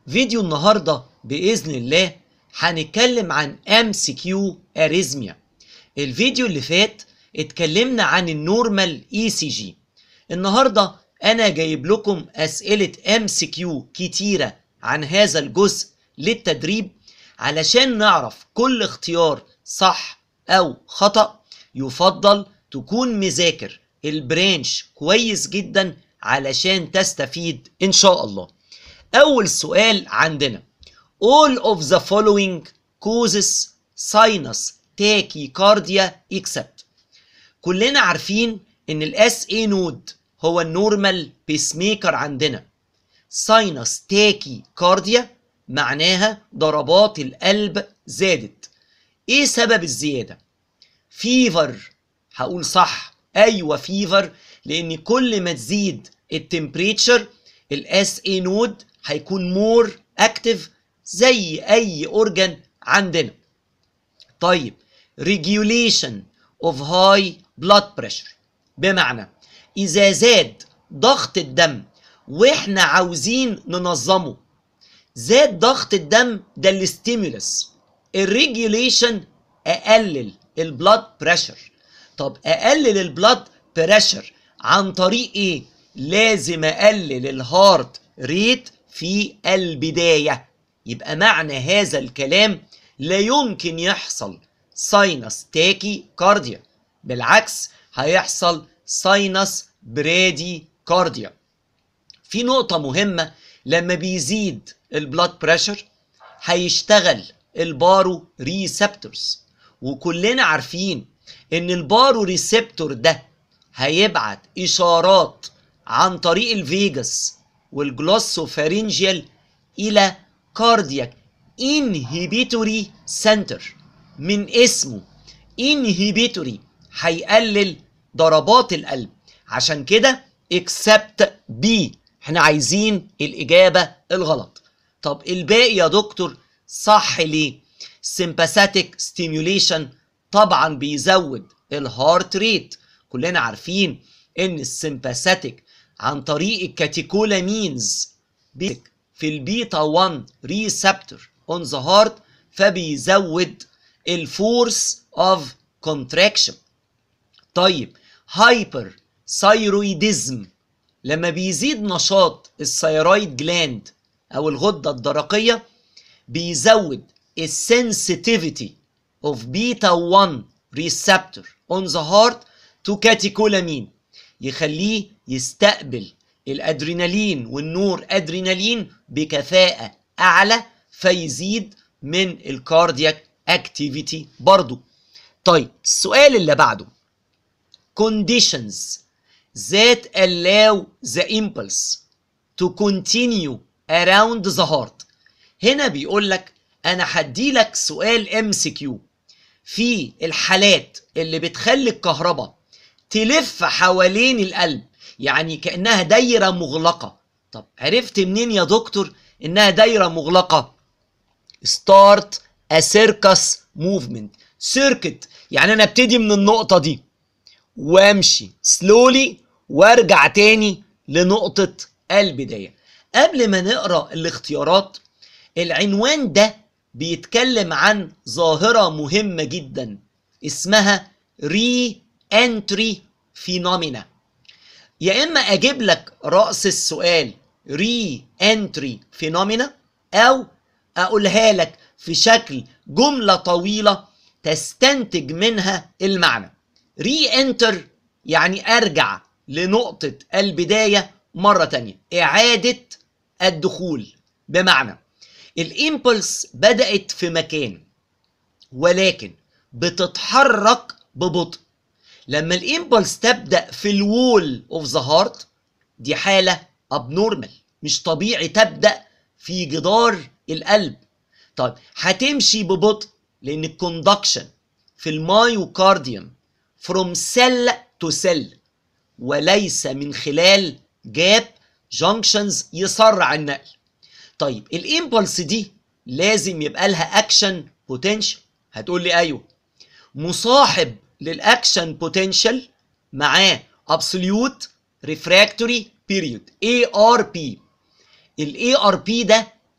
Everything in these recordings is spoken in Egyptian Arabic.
فيديو النهاردة بإذن الله هنتكلم عن MCQ أريزميا الفيديو اللي فات اتكلمنا عن النورمال اي سي جي النهاردة أنا جايب لكم أسئلة MCQ كتيرة عن هذا الجزء للتدريب علشان نعرف كل اختيار صح أو خطأ يفضل تكون مذاكر البرانش كويس جدا علشان تستفيد إن شاء الله أول سؤال عندنا All of the following causes sinus tachycardia except كلنا عارفين ان الاس اي نود هو النورمال بيس ميكر عندنا ساينس تاكي كارديا معناها ضربات القلب زادت ايه سبب الزياده فيفر هقول صح ايوه فيفر لان كل ما تزيد التمبريتشر الاس اي نود هيكون مور اكتف زي اي اورجان عندنا طيب regulation of high blood pressure بمعنى اذا زاد ضغط الدم واحنا عاوزين ننظمه زاد ضغط الدم ده الاستيمولس الريجوليشن اقلل البلاد بريشر طب اقلل البلاد بريشر عن طريق ايه لازم اقلل الهارت ريت في البدايه يبقى معنى هذا الكلام لا يمكن يحصل ساينس تاكي كارديا بالعكس هيحصل ساينس برادي كارديا في نقطة مهمة لما بيزيد البلاد بريشر هيشتغل البارو ريسبتورز وكلنا عارفين ان البارو ريسبتور ده هيبعت اشارات عن طريق الفيجاس والجلوسوفارينجيال الى كاردياك انهبيتوري سنتر من اسمه انهبيتوري هيقلل ضربات القلب عشان كده اكسبت بي احنا عايزين الاجابه الغلط طب الباقي يا دكتور صح ليه sympathetic stimulation طبعا بيزود الهارت ريت كلنا عارفين ان السمباثيك عن طريق الكاتيكولامينز في البيتا 1 ريسبتور اون ذا هارت فبيزود الفورس اوف كونتراكشن طيب هايبر ثايرويدزم لما بيزيد نشاط الثيرويد جلاند او الغده الدرقيه بيزود السنسيتيفيتي اوف بيتا 1 ريسبتور اون ذا هارت تو كاتيكولامين يخليه يستقبل الادرينالين والنور ادرينالين بكفاءه اعلى فيزيد من الكاردياك اكتيفيتي برضو طيب السؤال اللي بعده conditions that allow the impulse to continue around the heart هنا بيقول لك انا هدي لك سؤال ام سي كيو في الحالات اللي بتخلي الكهرباء تلف حوالين القلب يعني كانها دايره مغلقه طب عرفت منين يا دكتور انها دايره مغلقه ستارت ا سيركس موفمنت سيركت يعني انا ابتدي من النقطه دي وامشي سلولي وارجع تاني لنقطه البدايه قبل ما نقرا الاختيارات العنوان ده بيتكلم عن ظاهره مهمه جدا اسمها ري انتري فينومينا يا اما اجيب لك راس السؤال ري انتري فينومينا او اقولها لك في شكل جمله طويله تستنتج منها المعنى ري انتر يعني ارجع لنقطه البدايه مره تانية اعاده الدخول بمعنى الامبلس بدات في مكان ولكن بتتحرك ببطء لما الامبلس تبدا في الوول اوف ذا هارت دي حاله ابنورمال مش طبيعي تبدا في جدار القلب طيب هتمشي ببطء لان الكوندكشن في المايوكارديوم فروم سيل تو سيل وليس من خلال جاب جانكشنز يسرع النقل طيب الامبلس دي لازم يبقى لها اكشن بوتنشال هتقول لي ايوه مصاحب للاكشن بوتنشال معاه ابسوليوت ريفراكتوري بيريود اي ار بي الاي ار بي ده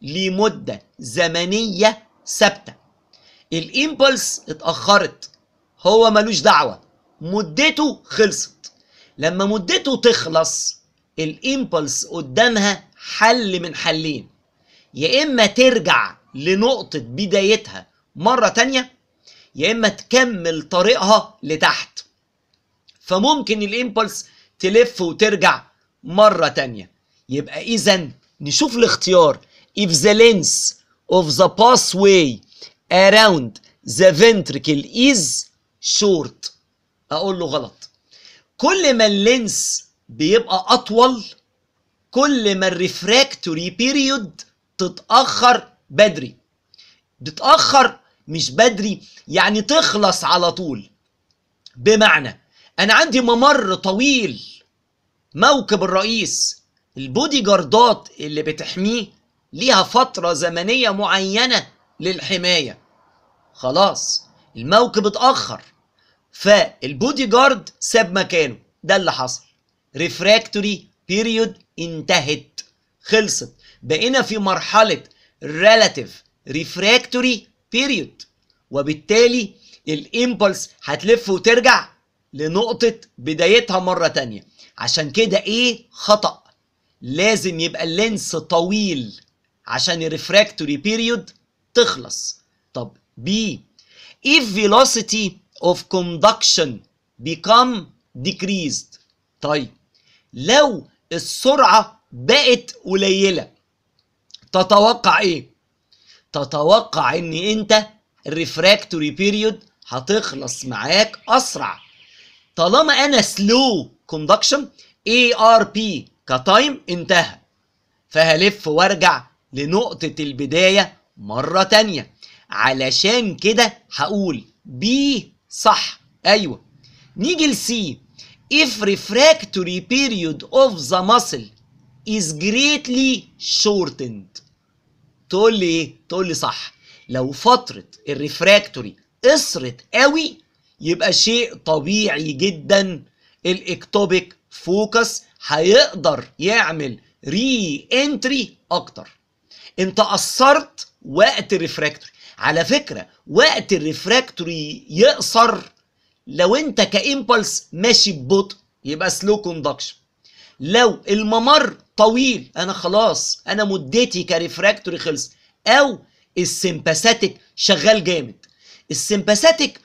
لمدة زمنية ثابتة الإمبلس اتأخرت هو ملوش دعوة مدته خلصت لما مدته تخلص الإمبلس قدامها حل من حلين يا إما ترجع لنقطة بدايتها مرة تانية يا إما تكمل طريقها لتحت فممكن الإمبلس تلف وترجع مرة تانية يبقى إذا نشوف الاختيار if the length of the pathway around the ventricle is short أقول له غلط كل ما اللينس بيبقى أطول كل ما الريفراكتوري بيريود تتأخر بدري تتأخر مش بدري يعني تخلص على طول بمعنى أنا عندي ممر طويل موكب الرئيس البودي جاردات اللي بتحميه ليها فترة زمنية معينة للحماية خلاص الموكب اتأخر فالبودي جارد ساب مكانه ده اللي حصل ريفراكتوري بيريود انتهت خلصت بقينا في مرحلة ريلاتيف ريفراكتوري بيريود وبالتالي الامبلس هتلف وترجع لنقطة بدايتها مرة تانية عشان كده ايه خطأ لازم يبقى اللينس طويل عشان الريفراكتوري بيريود تخلص طب بي if velocity of conduction become decreased طيب لو السرعة بقت قليلة تتوقع ايه تتوقع ان انت الريفراكتوري بيريود هتخلص معاك اسرع طالما انا سلو كوندكشن اي ار بي كتايم انتهى فهلف وارجع لنقطة البداية مرة تانية علشان كده هقول بي صح ايوه نيجي لسي if refractory period of the muscle is greatly shortened تقول لي ايه تقول لي صح لو فترة الريفراكتوري قصرت قوي يبقى شيء طبيعي جدا الاكتوبيك فوكس هيقدر يعمل ري انتري اكتر انت قصرت وقت الريفراكتوري على فكرة وقت الريفراكتوري يقصر لو انت كإمبلس ماشي ببطء يبقى سلو كوندكشن لو الممر طويل انا خلاص انا مدتي كريفراكتوري خلص او السمباثيك شغال جامد السمباثيك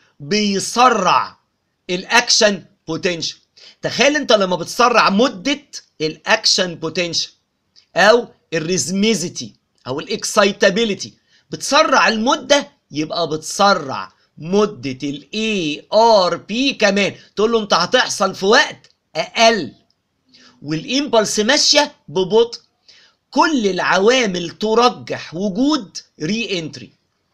بيسرع الاكشن بوتنشال تخيل انت لما بتسرع مده الاكشن بوتنشال او الريزميزيتي او الاكسايتابيليتي بتسرع المده يبقى بتسرع مده الاي ار بي كمان تقول له انت هتحصل في وقت اقل والامبلس ماشيه ببطء كل العوامل ترجح وجود ري انتري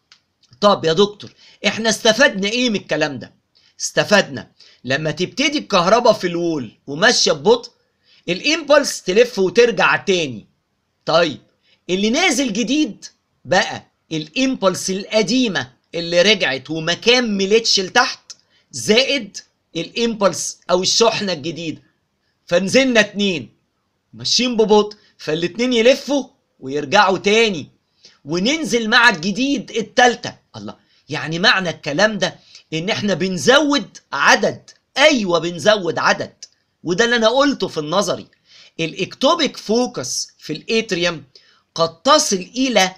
طب يا دكتور احنا استفدنا ايه من الكلام ده استفدنا لما تبتدي الكهرباء في الوول وماشيه ببطء الامبلس تلف وترجع تاني طيب اللي نازل جديد بقى الامبلس القديمه اللي رجعت وما كملتش لتحت زائد الامبلس او الشحنه الجديده فنزلنا اتنين ماشيين ببطء فالاتنين يلفوا ويرجعوا تاني وننزل مع الجديد التالتة الله يعني معنى الكلام ده ان احنا بنزود عدد ايوه بنزود عدد وده اللي انا قلته في النظري الاكتوبيك فوكس في الاتريوم قد تصل الى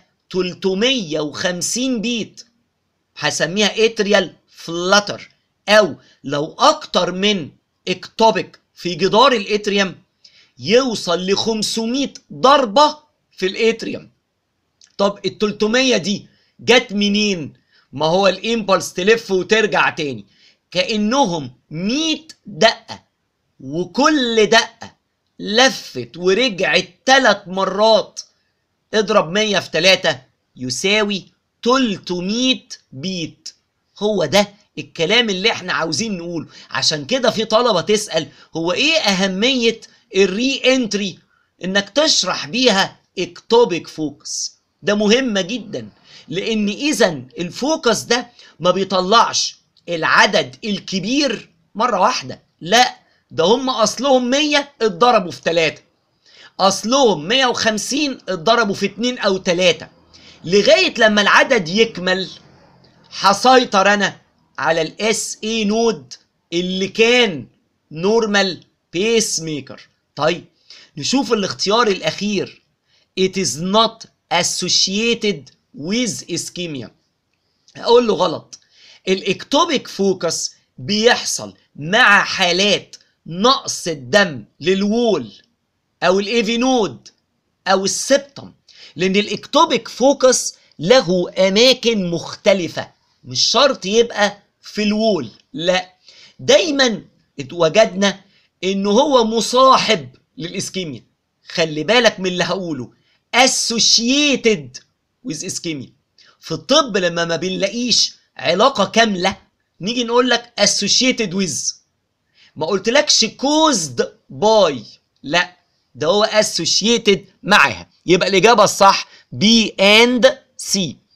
350 بيت هسميها اتريال فلاتر او لو اكتر من اكتوبيك في جدار الاتريوم يوصل ل 500 ضربة في الاتريوم طب ال 300 دي جت منين؟ ما هو الامبلس تلف وترجع تاني كأنهم 100 دقة وكل دقة لفت ورجعت ثلاث مرات اضرب 100 في 3 يساوي 300 بيت هو ده الكلام اللي احنا عاوزين نقوله عشان كده في طلبة تسأل هو ايه اهمية الري انتري انك تشرح بيها اكتوبيك فوكس ده مهمة جدا لان اذا الفوكس ده ما بيطلعش العدد الكبير مرة واحدة لا ده هم اصلهم 100 اتضربوا في 3 اصلهم 150 اتضربوا في 2 او 3 لغايه لما العدد يكمل هسيطر انا على الاس اي نود اللي كان نورمال بيس ميكر طيب نشوف الاختيار الاخير it is not associated with ischemia اقول له غلط الاكتوبيك فوكس بيحصل مع حالات نقص الدم للوول او الايفي نود او السبتم لان الاكتوبيك فوكس له اماكن مختلفه مش شرط يبقى في الوول لا دايما اتوجدنا ان هو مصاحب للاسكيميا خلي بالك من اللي هقوله associated with ischemia في الطب لما ما بنلاقيش علاقة كاملة نيجي نقول لك associated with ما قلتلكش caused by لا ده هو associated معاها يبقى الإجابة الصح B and C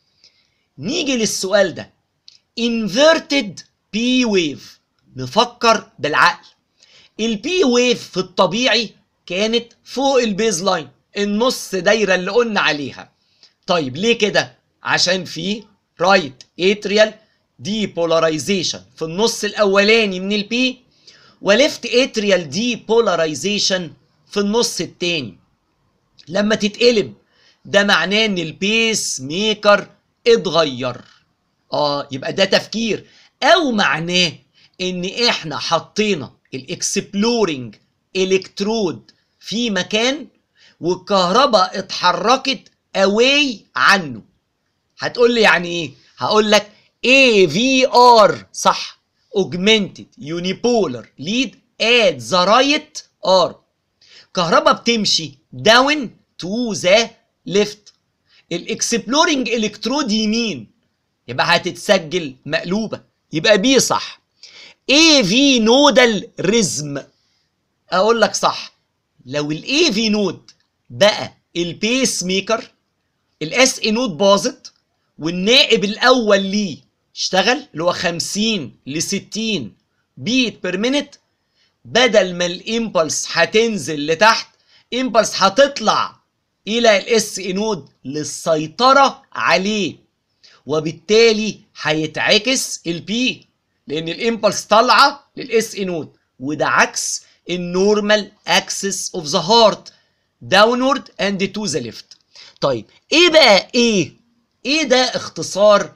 نيجي للسؤال ده inverted P wave نفكر بالعقل البي ويف في الطبيعي كانت فوق البيز لاين النص دايره اللي قلنا عليها طيب ليه كده عشان في رايت اتريال دي بولاريزيشن في النص الاولاني من البي وليفت اتريال دي بولاريزيشن في النص التاني لما تتقلب ده معناه ان البيس ميكر اتغير اه يبقى ده تفكير او معناه ان احنا حطينا الاكسبلورنج الكترود في مكان والكهرباء اتحركت اواي عنه هتقول لي يعني ايه هقول لك اي في ار صح augmented unipolar lead at the right arm كهرباء بتمشي down to the left الاكسبلورنج الكترود يمين يبقى هتتسجل مقلوبه يبقى بي صح اي في نودال ريزم اقول لك صح لو الاي في نود بقى البيس ميكر الاس اي نود باظت والنائب الاول ليه اشتغل اللي هو 50 ل 60 بيت بير مينت بدل ما الامبلس هتنزل لتحت امبلس هتطلع الى الاس اي نود للسيطره عليه وبالتالي هيتعكس البي لان الامبلس طالعه للاس اي نود وده عكس النورمال اكسس اوف ذا هارت داونورد اند تو ذا ليفت طيب ايه بقى ايه ايه ده اختصار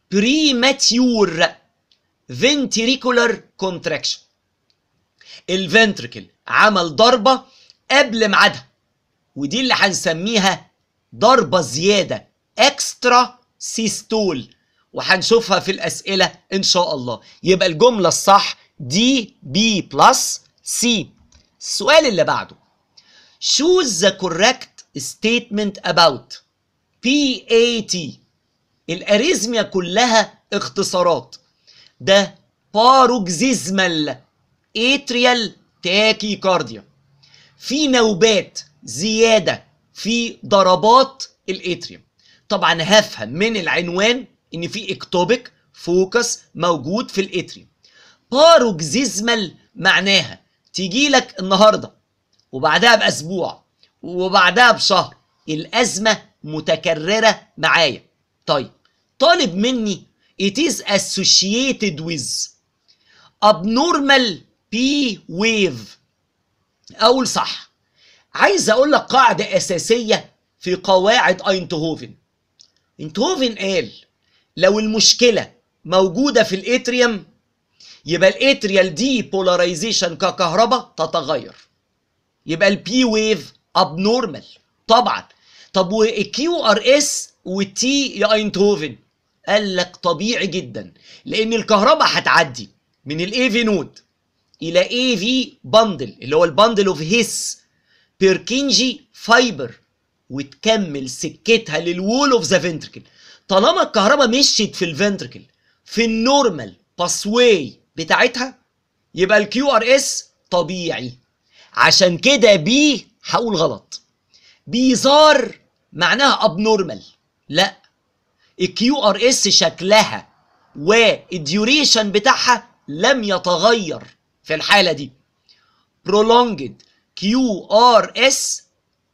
بريماتيور ventricular contraction الفنتركل عمل ضربه قبل ميعادها ودي اللي هنسميها ضربه زياده اكسترا سيستول وهنشوفها في الاسئله ان شاء الله يبقى الجمله الصح دي بي بلس سي السؤال اللي بعده choose the correct statement about PAT الاريزميا كلها اختصارات ده باروكزيزمال اتريال تاكيكارديا في نوبات زياده في ضربات الاتريوم طبعا هفهم من العنوان ان في اكتوبيك فوكس موجود في الاتريوم باروكزيزمال معناها تيجي لك النهارده وبعدها باسبوع وبعدها بشهر الازمه متكرره معايا طيب طالب مني it is associated with abnormal P wave اقول صح عايز اقول لك قاعده اساسيه في قواعد اينتهوفن اينتهوفن قال لو المشكله موجوده في الاتريوم يبقى الاتريال دي بولاريزيشن ككهرباء تتغير يبقى البي ويف ابنورمال طبعا طب والكيو ار اس والتي يا اينتهوفن قال لك طبيعي جدا لان الكهرباء هتعدي من الاي في نود الى اي في باندل اللي هو الباندل اوف هيس بيركينجي فايبر وتكمل سكتها للوول اوف ذا فنتركل طالما الكهرباء مشيت في الفنتركل في النورمال باسواي بتاعتها يبقى الكيو ار اس طبيعي عشان كده بي هقول غلط بيزار معناها ابنورمال لا الكيو ار اس شكلها والديوريشن بتاعها لم يتغير في الحالة دي prolonged QRS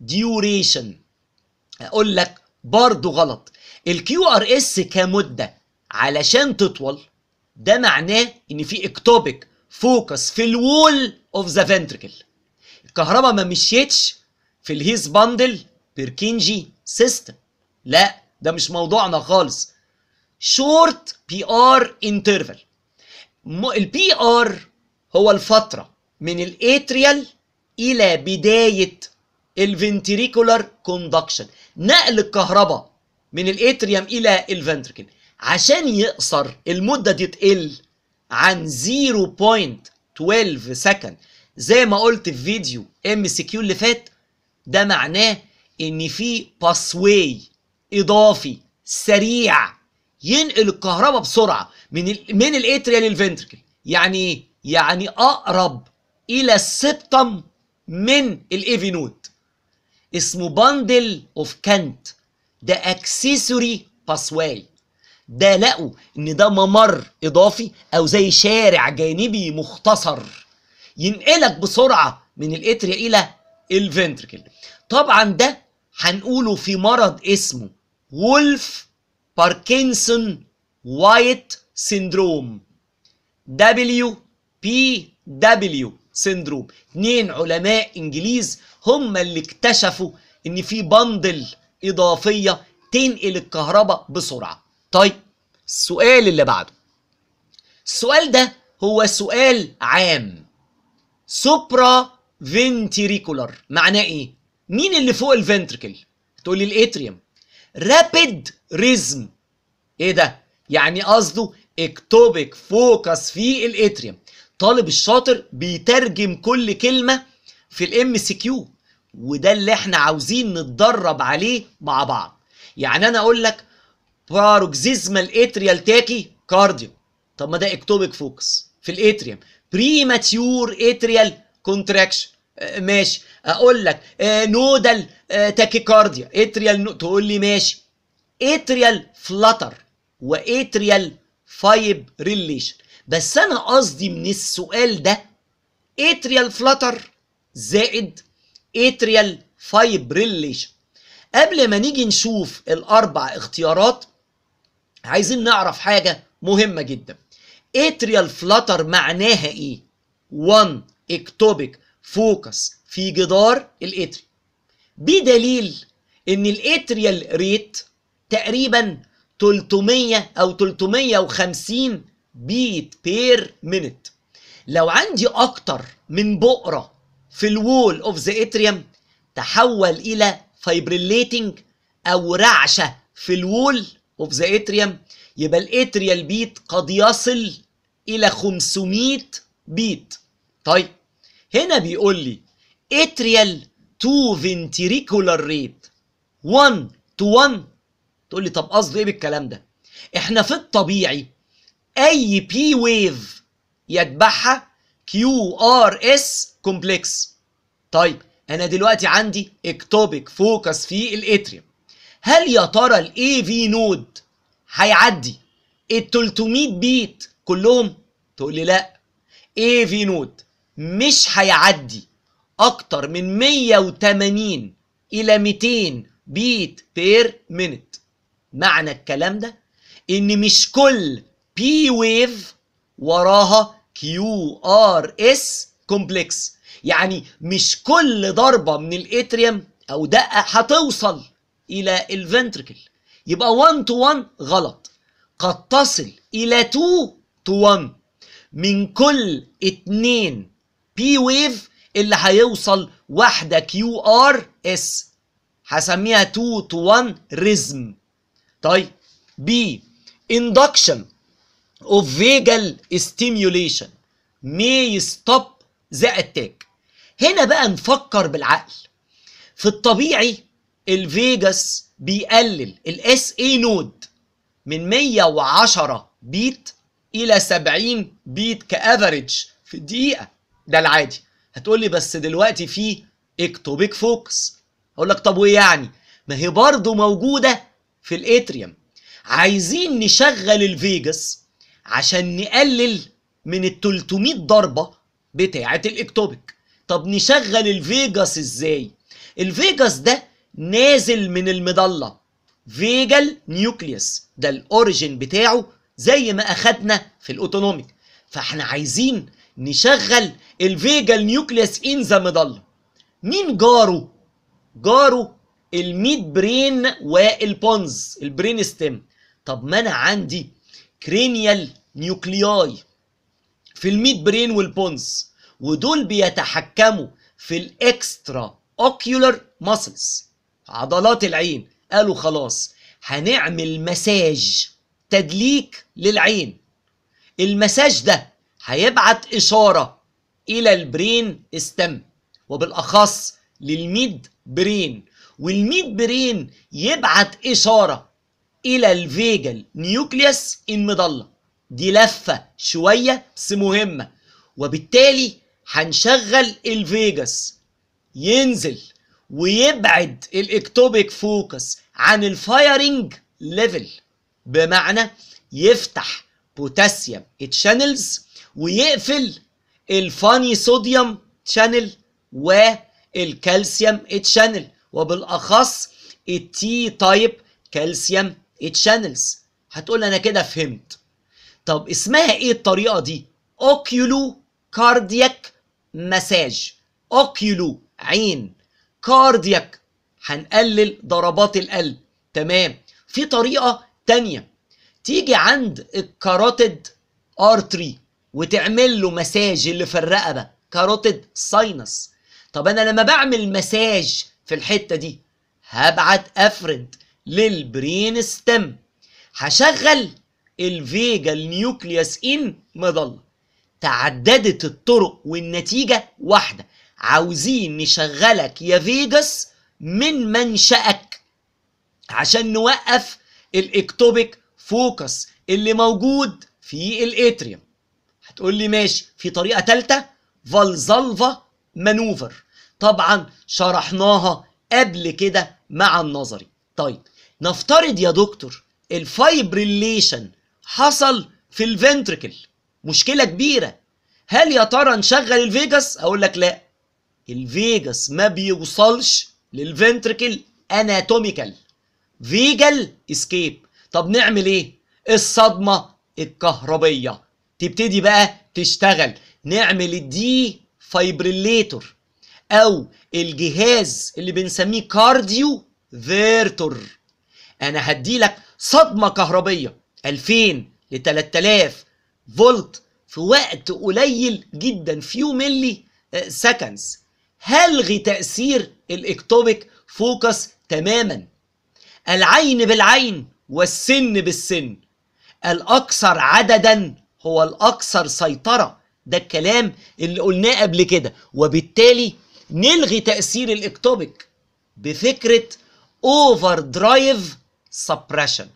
duration اقول لك برضو غلط الكيو ار اس كمده علشان تطول ده معناه ان في اكتوبيك فوكس في الوول اوف ذا فنتركل الكهرباء ما مشيتش في الهيز باندل بيركينجي سيستم لا ده مش موضوعنا خالص شورت بي ار انترفال البي ار هو الفتره من الاتريال الى بدايه الفنتريكولار كوندكشن نقل الكهرباء من الاتريوم الى الفنتركل عشان يقصر المده دي تقل عن 0.12 سكند زي ما قلت في فيديو ام سي كيو اللي فات ده معناه ان في باسواي اضافي سريع ينقل الكهرباء بسرعه من ال من الاتريا للفنتركل يعني ايه يعني اقرب الى السبتم من الايفي نود اسمه باندل اوف كانت ده اكسسوري باسواي ده لقوا ان ده ممر اضافي او زي شارع جانبي مختصر ينقلك بسرعه من الاتريا الى الفنتركل طبعا ده هنقوله في مرض اسمه وولف باركنسون وايت سيندروم دبليو بي دبليو سيندروم اتنين علماء انجليز هم اللي اكتشفوا ان في بندل اضافيه تنقل الكهرباء بسرعه طيب السؤال اللي بعده السؤال ده هو سؤال عام سوبرا فنتريكولار معناه ايه مين اللي فوق الفنتركل تقول لي الاتريوم رابيد ريزم ايه ده يعني قصده اكتوبك فوكس في الاتريوم طالب الشاطر بيترجم كل كلمه في الام سي كيو وده اللي احنا عاوزين نتدرب عليه مع بعض يعني انا اقول لك باروكسيزمال اتريال تاكي كارديو طب ما ده اكتوبيك فوكس في الاتريوم بريماتيور اتريال كونتراكشن ماشي اقول لك آه نودال آه تاكيكارديا اتريال نو... تقول لي ماشي اتريال فلاتر واتريال فايب ريليشن بس انا قصدي من السؤال ده اتريال فلاتر زائد اتريال فايب ريليشن قبل ما نيجي نشوف الاربع اختيارات عايزين نعرف حاجه مهمه جدا اتريال فلاتر معناها ايه 1 اكتوبيك فوكس في جدار الاتري بدليل ان الاتريال ريت تقريبا 300 او 350 بيت بير مينت لو عندي اكتر من بؤره في الوول اوف ذا اتريوم تحول الى فايبريليتنج او رعشه في الوول اوف ذا اتريوم يبقى الاتريال بيت قد يصل الى 500 بيت طيب هنا بيقول لي اتريال تو فنتريكولار ريت 1 تو 1 تقول لي طب قصده ايه بالكلام ده احنا في الطبيعي اي بي ويف يتبعها كيو ار اس كومبلكس طيب انا دلوقتي عندي اكتوبيك فوكس في الاتريوم هل يا ترى الاي في نود هيعدي ال 300 بيت كلهم تقول لي لا اي في نود مش هيعدي اكتر من 180 الى 200 بيت بير مينت معنى الكلام ده ان مش كل بي ويف وراها كيو ار اس كومبلكس يعني مش كل ضربه من الاتريوم او دقه هتوصل الى الفنتركل يبقى 1 تو 1 غلط قد تصل الى 2 تو 1 من كل اتنين بي ويف اللي هيوصل واحدة كيو ار اس هسميها 2 تو 1 ريزم طيب بي induction of vagal stimulation may stop the attack هنا بقى نفكر بالعقل في الطبيعي الفيجاس بيقلل الاس اي نود من 110 بيت الى 70 بيت كافريج في الدقيقه ده العادي هتقول لي بس دلوقتي في اكتوبيك فوكس اقول لك طب وايه يعني ما هي برضه موجوده في الاتريوم عايزين نشغل الفيجاس عشان نقلل من ال 300 ضربه بتاعه الاكتوبيك طب نشغل الفيجاس ازاي الفيجاس ده نازل من المضله فيجال نيوكليوس ده الاوريجين بتاعه زي ما اخدنا في الاوتونوميك فاحنا عايزين نشغل الفيجال نيوكليوس ان ذا مضله مين جاره جاره الميد برين والبونز البرين ستيم طب ما انا عندي كرينيال نيوكلياي في الميد برين والبونز ودول بيتحكموا في الاكسترا اوكيولار ماسلز عضلات العين قالوا خلاص هنعمل مساج تدليك للعين المساج ده هيبعت اشاره الى البرين ستم وبالاخص للميد برين والميد برين يبعت اشاره الى الفيجل نيوكليوس المضله دي لفه شويه بس مهمه وبالتالي هنشغل الفيجاس ينزل ويبعد الاكتوبيك فوكس عن الفايرنج ليفل بمعنى يفتح بوتاسيوم تشانلز ويقفل الفاني صوديوم تشانل والكالسيوم تشانل وبالاخص التي تايب كالسيوم تشانلز هتقول انا كده فهمت طب اسمها ايه الطريقه دي اوكيولو كاردياك مساج اوكيولو عين كاردياك هنقلل ضربات القلب تمام في طريقه تانية تيجي عند الكاروتيد ارتري وتعمل له مساج اللي في الرقبه كاروتيد ساينس طب انا لما بعمل مساج في الحته دي هبعت افرد للبرين ستم هشغل الفيجال نيوكليوس ان مضله تعددت الطرق والنتيجه واحده عاوزين نشغلك يا فيجاس من منشأك عشان نوقف الاكتوبيك فوكس اللي موجود في الاتريوم هتقول لي ماشي في طريقه ثالثه فالزالفا مانوفر طبعا شرحناها قبل كده مع النظري طيب نفترض يا دكتور الفايبريليشن حصل في الفنتركل مشكله كبيره هل يا ترى نشغل الفيجاس اقول لك لا الفيجاس ما بيوصلش للفنتركل اناتوميكال فيجال اسكيب طب نعمل ايه الصدمه الكهربيه تبتدي بقى تشتغل نعمل الدي فايبريليتور او الجهاز اللي بنسميه كارديو فيرتور انا هدي لك صدمه كهربيه 2000 ل 3000 فولت في وقت قليل جدا فيو ملي سكندز هلغي تاثير الاكتوبيك فوكس تماما العين بالعين والسن بالسن الاكثر عددا هو الاكثر سيطره ده الكلام اللي قلناه قبل كده وبالتالي نلغي تاثير الاكتوبيك بفكره اوفر درايف سبريشن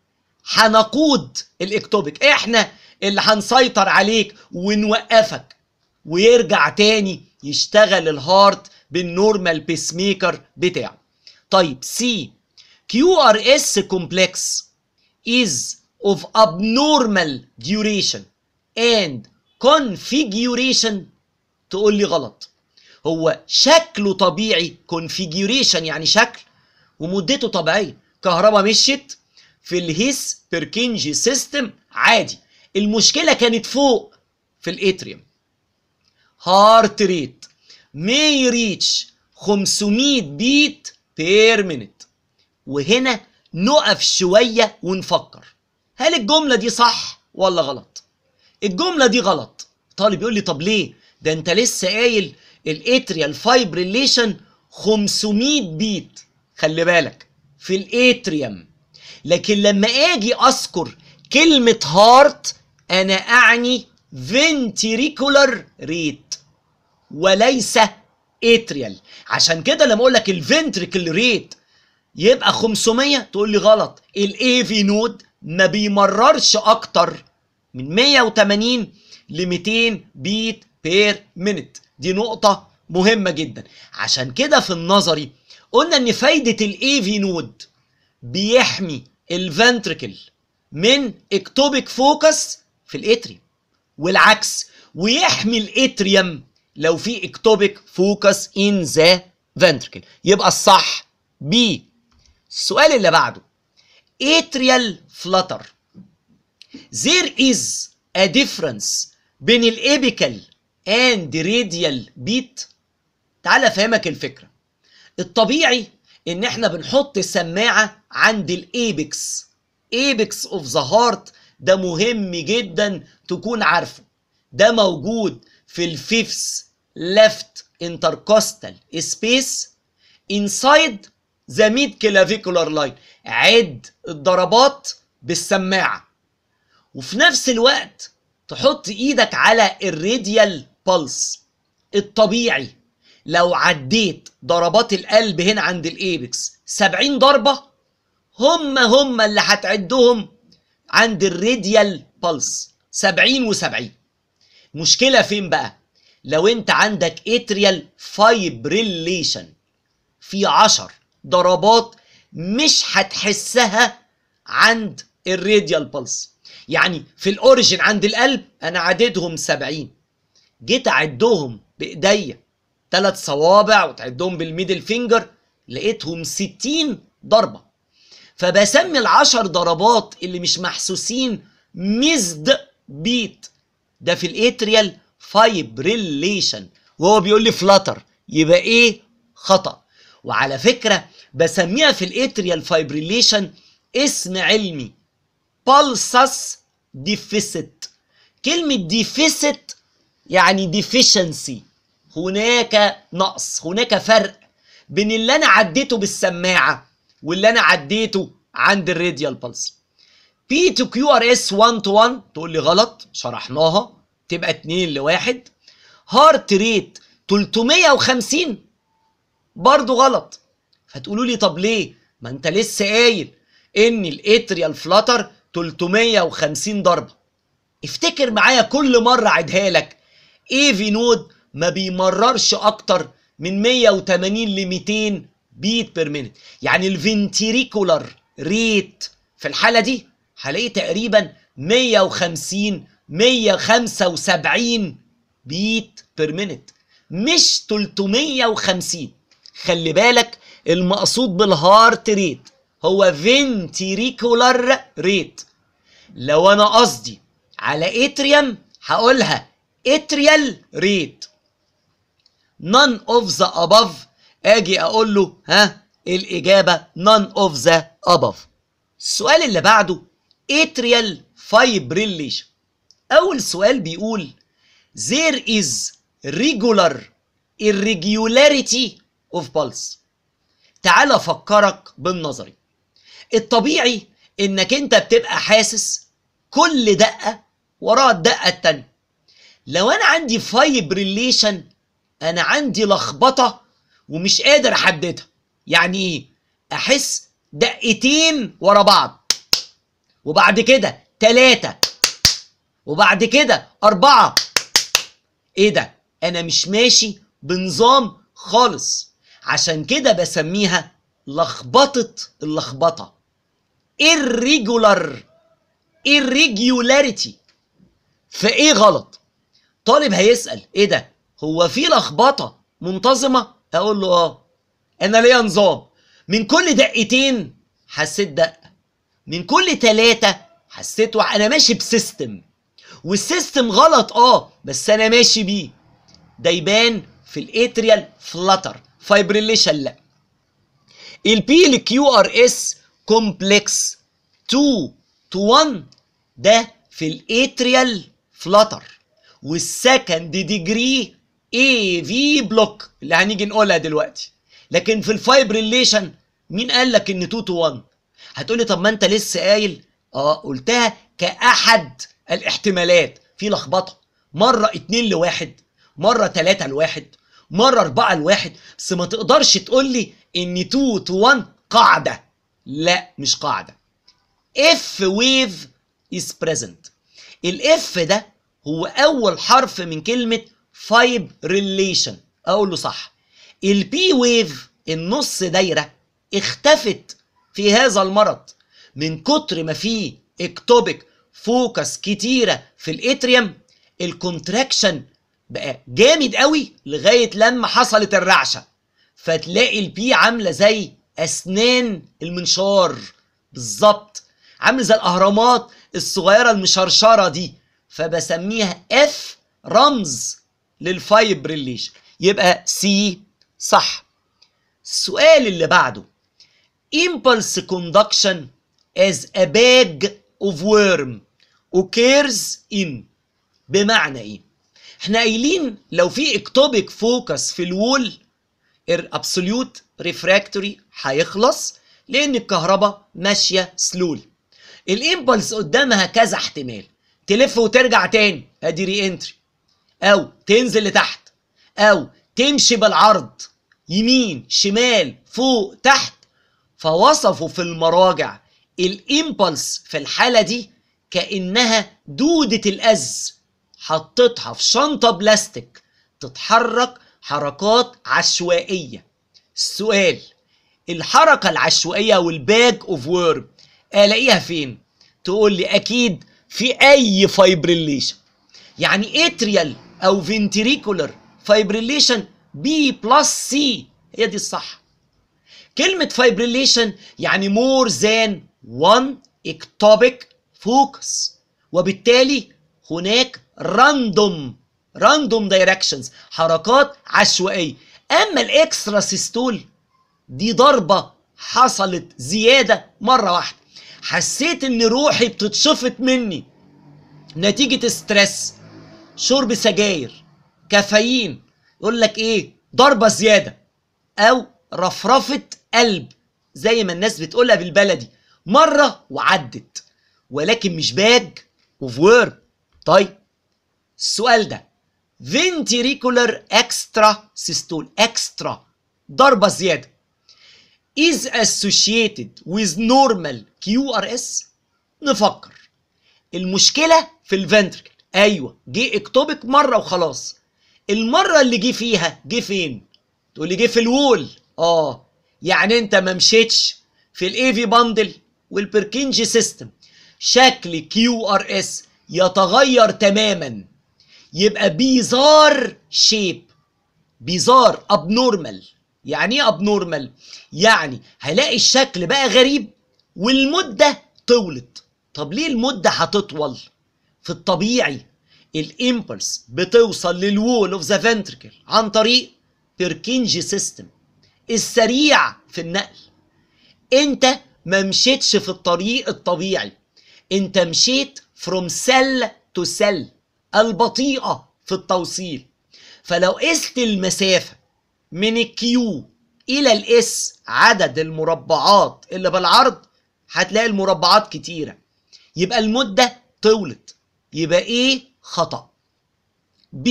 هنقود الاكتوبيك احنا اللي هنسيطر عليك ونوقفك ويرجع تاني يشتغل الهارت بالنورمال بيس ميكر بتاعه طيب سي كيو ار اس كومبلكس is of abnormal duration and configuration تقول لي غلط هو شكله طبيعي configuration يعني شكل ومدته طبيعيه كهرباء مشيت في الهيس بيركنجي سيستم عادي المشكله كانت فوق في الاتريوم هارت ريت may reach 500 بيت بير مينت وهنا نقف شويه ونفكر هل الجمله دي صح ولا غلط الجمله دي غلط طالب يقول لي طب ليه ده انت لسه قايل الاتريال فايبريليشن 500 بيت خلي بالك في الاتريوم لكن لما اجي اذكر كلمه هارت انا اعني فنتريكولار ريت وليس اتريال عشان كده لما اقول لك الفنتريكل ريت يبقى 500 تقول لي غلط الاي في نود ما بيمررش اكتر من 180 ل 200 بيت بير مينت دي نقطة مهمة جدا عشان كده في النظري قلنا ان فايدة الاي في نود بيحمي الفنتريكل من اكتوبيك فوكس في الاتريوم والعكس ويحمي الاتريوم لو في اكتوبيك فوكس ان ذا ventricle يبقى الصح B السؤال اللي بعده atrial flutter there is a difference بين الابيكال and radial beat تعال افهمك الفكره الطبيعي ان احنا بنحط السماعه عند الايبكس ايبكس اوف ذا هارت ده مهم جدا تكون عارفه ده موجود في الفيفث ليفت انتركوستال سبيس انسايد ذا ميد كلافيكولار لاين عد الضربات بالسماعه وفي نفس الوقت تحط ايدك على الراديال بلس الطبيعي لو عديت ضربات القلب هنا عند الايبكس 70 ضربه هم هم اللي هتعدهم عند الراديال بلس 70 و70 مشكله فين بقى لو انت عندك اتريال فايبريليشن في 10 ضربات مش هتحسها عند الراديال بلس يعني في الاوريجين عند القلب انا عددهم 70 جيت اعدهم بايديا ثلاث صوابع وتعدهم بالميدل فينجر لقيتهم 60 ضربه فبسمي العشر ضربات اللي مش محسوسين ميزد بيت ده في الاتريال فايبريليشن وهو بيقول لي فلاتر يبقى ايه خطا وعلى فكره بسميها في الاتريال فايبريليشن اسم علمي بالسس ديفيسيت كلمه ديفيسيت يعني ديفيشنسي هناك نقص هناك فرق بين اللي انا عديته بالسماعه واللي انا عديته عند الراديال بلس بي تو كيو ار اس 1 تو 1 تقول لي غلط شرحناها تبقى 2 لواحد هارت ريت 350 برضو غلط فتقولوا لي طب ليه ما انت لسه قايل ان الاتريال فلاتر 350 ضربه افتكر معايا كل مره اعيدها لك اي في نود ما بيمررش اكتر من 180 ل 200 بيت بير مينت يعني الفنتريكولار ريت في الحاله دي هلاقيه تقريبا 150 175 بيت بير مينت مش 350 خلي بالك المقصود بالهارت ريت هو فنتريكولار ريت لو انا قصدي على اتريوم هقولها اتريال ريت none of the above اجي اقول له ها الاجابه none of the above السؤال اللي بعده atrial fibrillation اول سؤال بيقول there is regular irregularity of pulse تعال افكرك بالنظري الطبيعي انك انت بتبقى حاسس كل دقه وراها الدقه التانيه لو انا عندي فايبريليشن انا عندي لخبطه ومش قادر احددها يعني ايه احس دقتين ورا بعض وبعد كده تلاتة وبعد كده أربعة إيه ده؟ أنا مش ماشي بنظام خالص عشان كده بسميها لخبطة اللخبطة irregular irregularity فإيه غلط؟ طالب هيسأل إيه ده؟ هو في لخبطة منتظمة؟ أقول له آه أنا ليا نظام من كل دقيقتين حسيت دقة من كل تلاتة حسيت وع- أنا ماشي بسيستم والسيستم غلط اه بس انا ماشي بيه ده يبان في الاتريال فلاتر فايبريليشن لا البي الكيو ار اس كومبلكس 2 تو 1 ده في الاتريال فلاتر والسكند ديجري اي في بلوك اللي هنيجي نقولها دلوقتي لكن في الفايبريليشن مين قال لك ان 2 تو 1 هتقولي طب ما انت لسه قايل اه قلتها كاحد الاحتمالات في لخبطه مره اتنين لواحد مره تلاتة لواحد مره اربعة لواحد بس ما تقدرش تقول لي ان 2 تو 1 قاعده لا مش قاعده اف ويف is present الاف ده هو اول حرف من كلمه فايب ريليشن اقول له صح البي ويف النص دايره اختفت في هذا المرض من كتر ما فيه اكتوبيك فوكس كتيره في الاتريوم الكونتراكشن بقى جامد قوي لغايه لما حصلت الرعشه فتلاقي البي عامله زي اسنان المنشار بالظبط عامله زي الاهرامات الصغيره المشرشره دي فبسميها اف رمز للفايبريليشن يبقى سي صح السؤال اللي بعده impulse conduction as a bag of worm occurs in بمعنى ايه احنا قايلين لو في اكتوبيك فوكس في الوول الابسوليوت ريفراكتوري هيخلص لان الكهرباء ماشيه سلولي الامبلس قدامها كذا احتمال تلف وترجع تاني ادي ري انتري او تنزل لتحت او تمشي بالعرض يمين شمال فوق تحت فوصفوا في المراجع الامبلس في الحاله دي كانها دوده الاز حطيتها في شنطه بلاستيك تتحرك حركات عشوائيه السؤال الحركه العشوائيه والباج اوف وورم الاقيها فين تقول لي اكيد في اي فايبريليشن يعني اتريال او فنتريكولر فايبريليشن بي بلس سي هي دي الصح كلمة فايبريليشن يعني more than one ectopic focus وبالتالي هناك random random directions حركات عشوائية أما الإكسترا سيستول دي ضربة حصلت زيادة مرة واحدة حسيت إن روحي بتتشفط مني نتيجة ستريس شرب سجاير كافيين يقول لك ايه ضربة زيادة او رفرفة قلب زي ما الناس بتقولها بالبلدي مرة وعدت ولكن مش باج اوف وورم طيب السؤال ده ventricular extra systole extra ضربة زيادة is associated with normal QRS نفكر المشكلة في الفنتركل ايوه جه اكتوبك مرة وخلاص المرة اللي جه فيها جه فين تقول لي جه في الوول اه يعني انت ما مشيتش في الاي في باندل والبركنجي سيستم شكل كيو ار اس يتغير تماما يبقى بيزار شيب بيزار ابنورمال يعني ايه ابنورمال يعني هلاقي الشكل بقى غريب والمده طولت طب ليه المده هتطول في الطبيعي الامبلس بتوصل للوول اوف ذا فنتركل عن طريق بيركينجي سيستم السريع في النقل انت ما مشيتش في الطريق الطبيعي انت مشيت فروم سيل تو سيل البطيئه في التوصيل فلو قست المسافه من الكيو الى الاس عدد المربعات اللي بالعرض هتلاقي المربعات كتيره يبقى المده طولت يبقى ايه خطأ B